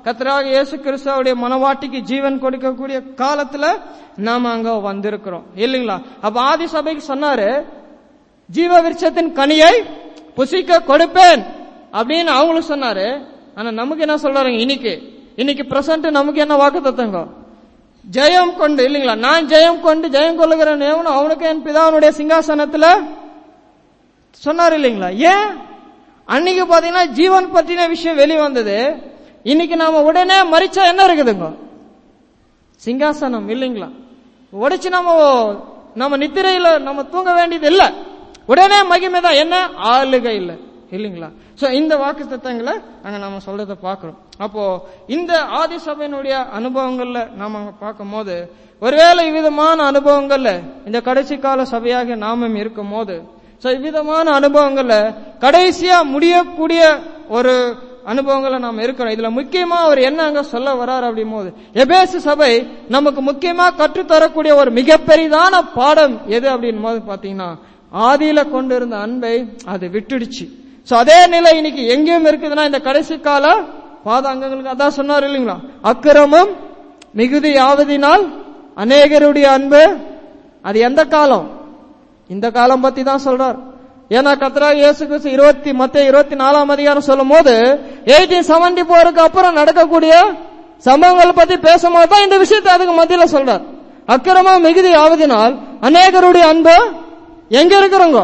கத்தராக இயேசு கிறிஸ்துவோடைய மனவாட்டிக்கு ஜீவன் கொடுக்கக்கூடிய காலத்துல நாம அங்க வந்திருக்கிறோம் இல்லைங்களா அப்ப ஆதி சபைக்கு சொன்னாரு ஜீவ விருட்சத்தின் கனியை புசிக்க கொடுப்பேன் அப்படின்னு அவங்களும் சொன்னாரு ஆனா நமக்கு என்ன சொல்றாங்க இன்னைக்கு இன்னைக்கு பிரசன்ட் நமக்கு என்ன வாக்கு தத்தங்க ஜெயம் கொண்டு இல்லைங்களா நான் ஜெயம் கொண்டு ஜெயம் கொள்ளுகிறேன் எவனும் அவனுக்கு என் பிதாவனுடைய சிங்காசனத்துல சொன்னார் இல்லைங்களா ஏன் அன்னைக்கு பாத்தீங்கன்னா ஜீவன் பற்றின விஷயம் வெளியே வந்தது இன்னைக்கு நாம உடனே மறிச்சா என்ன இருக்குதுங்க சிங்காசனம் இல்லைங்களா உடைச்சு நம்ம நம்ம நித்திரையில நம்ம தூங்க வேண்டியது இல்ல உடனே மகிமை தான் என்ன ஆளுகை இல்ல இல்லைங்களா சோ இந்த வாக்கு தத்தங்களை அங்க நாம சொல்றத பாக்குறோம் அப்போ இந்த ஆதி சபையினுடைய அனுபவங்கள்ல நாம அங்க பார்க்கும் போது ஒருவேளை இவ்விதமான அனுபவங்கள்ல இந்த கடைசி கால சபையாக நாமும் இருக்கும் போது சோ இவ்விதமான அனுபவங்கள்ல கடைசியா முடியக்கூடிய ஒரு அனுபவங்களை நாம் இருக்கிறோம் இதுல முக்கியமா அவர் என்ன அங்க சொல்ல வர்றார் அப்படின் போது எபேசு சபை நமக்கு முக்கியமா கற்றுத்தரக்கூடிய ஒரு மிகப்பெரிதான பாடம் எது அப்படின் போது பாத்தீங்கன்னா ஆதியில கொண்டு இருந்த அன்பை அது விட்டுடுச்சு சோ அதே நிலை இன்னைக்கு எங்கேயும் இருக்குதுன்னா இந்த கடைசி கால பாதாங்கங்களுக்கு அதான் சொன்னார் இல்லைங்களா அக்கிரமம் மிகுதி ஆவதினால் அநேகருடைய அன்பு அது எந்த காலம் இந்த காலம் பத்தி தான் சொல்றார் ஏன்னா கத்ரா இயேசு கிறிஸ்து இருபத்தி மத்திய இருபத்தி நாலாம் அதிகாரம் சொல்லும் போது எயிட்டீன் செவன்டி போருக்கு அப்புறம் நடக்கக்கூடிய சம்பவங்களை பத்தி பேசும்போது தான் இந்த விஷயத்தை அதுக்கு மத்தியில சொல்றார் அக்கிரமா மிகுதி ஆவதினால் அநேகருடைய அன்பு எங்க இருக்கிறவங்க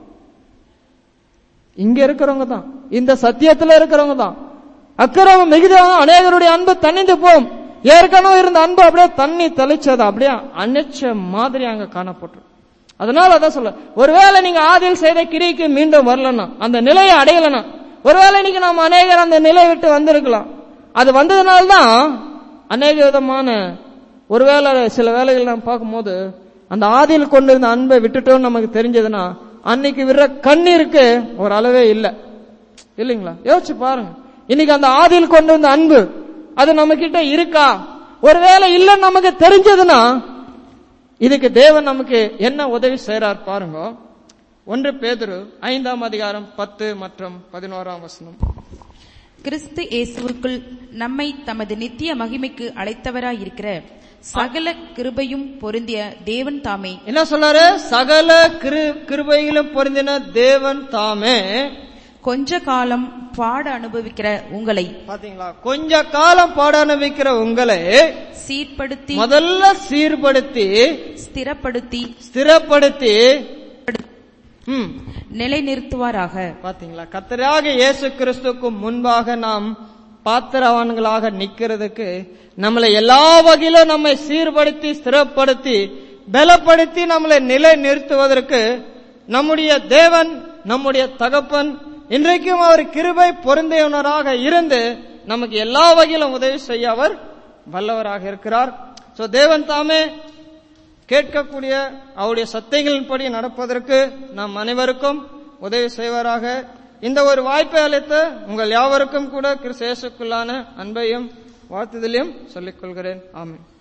இங்க இருக்கிறவங்க தான் இந்த சத்தியத்துல இருக்கிறவங்க தான் அக்கிரமம் மிகுதியான அநேகருடைய அன்பு தண்ணிந்து போகும் ஏற்கனவே இருந்த அன்பு அப்படியே தண்ணி தெளிச்சது அப்படியே அணைச்ச மாதிரி அங்க காணப்பட்டு அதனால அதான் சொல்ல ஒருவேளை நீங்க ஆதியில் செய்த கிரிக்கு மீண்டும் வரலன்னா அந்த நிலையை அடையலனா ஒருவேளை இன்னைக்கு நாம் அநேகர் அந்த நிலையை விட்டு வந்திருக்கலாம் அது வந்ததுனால்தான் அநேக விதமான ஒருவேளை சில வேலைகள் நாம் பார்க்கும்போது அந்த ஆதியில் கொண்டு இருந்த அன்பை விட்டுட்டோம்னு நமக்கு தெரிஞ்சதுன்னா அன்னைக்கு விடுற கண்ணீருக்கு ஒரு அளவே இல்லை இல்லைங்களா யோசிச்சு பாருங்க இன்னைக்கு அந்த ஆதியில் கொண்டு வந்த அன்பு அது நம்ம கிட்ட இருக்கா ஒருவேளை இல்லைன்னு நமக்கு தெரிஞ்சதுன்னா இதுக்கு தேவன் நமக்கு என்ன உதவி செய்யறார் பாருங்க ஒன்று பேதுரு ஐந்தாம் அதிகாரம் பத்து மற்றும் பதினோராம் வசனம்
கிறிஸ்து இயேசுவுக்குள் நம்மை தமது நித்திய மகிமைக்கு அழைத்தவராயிருக்கிற சகல கிருபையும் பொருந்திய தேவன் தாமே
என்ன சொல்றாரு சகல கிரு கிருபையிலும் பொருந்தின தேவன் தாமே
கொஞ்ச காலம் பாட அனுபவிக்கிற உங்களை
பாத்தீங்களா கொஞ்ச காலம் பாட அனுபவிக்கிற உங்களை
சீர்படுத்தி
முதல்ல சீர்படுத்தி
ஸ்திரப்படுத்தி
ஸ்திரப்படுத்தி ம்
நிலைநிறுத்துவாராக
பாத்தீங்களா கத்தராக இயேசு கிறிஸ்துக்கு முன்பாக நாம் பாத்திரவான்களாக நிக்கிறதுக்கு நம்மளை எல்லா வகையிலும் நம்மை சீர்படுத்தி ஸ்திரப்படுத்தி பலப்படுத்தி நம்மளை நிலை நிறுத்துவதற்கு நம்முடைய தேவன் நம்முடைய தகப்பன் இன்றைக்கும் அவர் கிருபை பொருந்தியவனராக இருந்து நமக்கு எல்லா வகையிலும் உதவி செய்ய அவர் வல்லவராக இருக்கிறார் சோ தேவன் தாமே கேட்கக்கூடிய அவருடைய சத்தைகளின்படி நடப்பதற்கு நாம் அனைவருக்கும் உதவி செய்வாராக இந்த ஒரு வாய்ப்பை அளித்த உங்கள் யாவருக்கும் கூட கிறிஸ்தேசுக்குள்ளான அன்பையும் வாழ்த்துதலையும் சொல்லிக் கொள்கிறேன் ஆமென்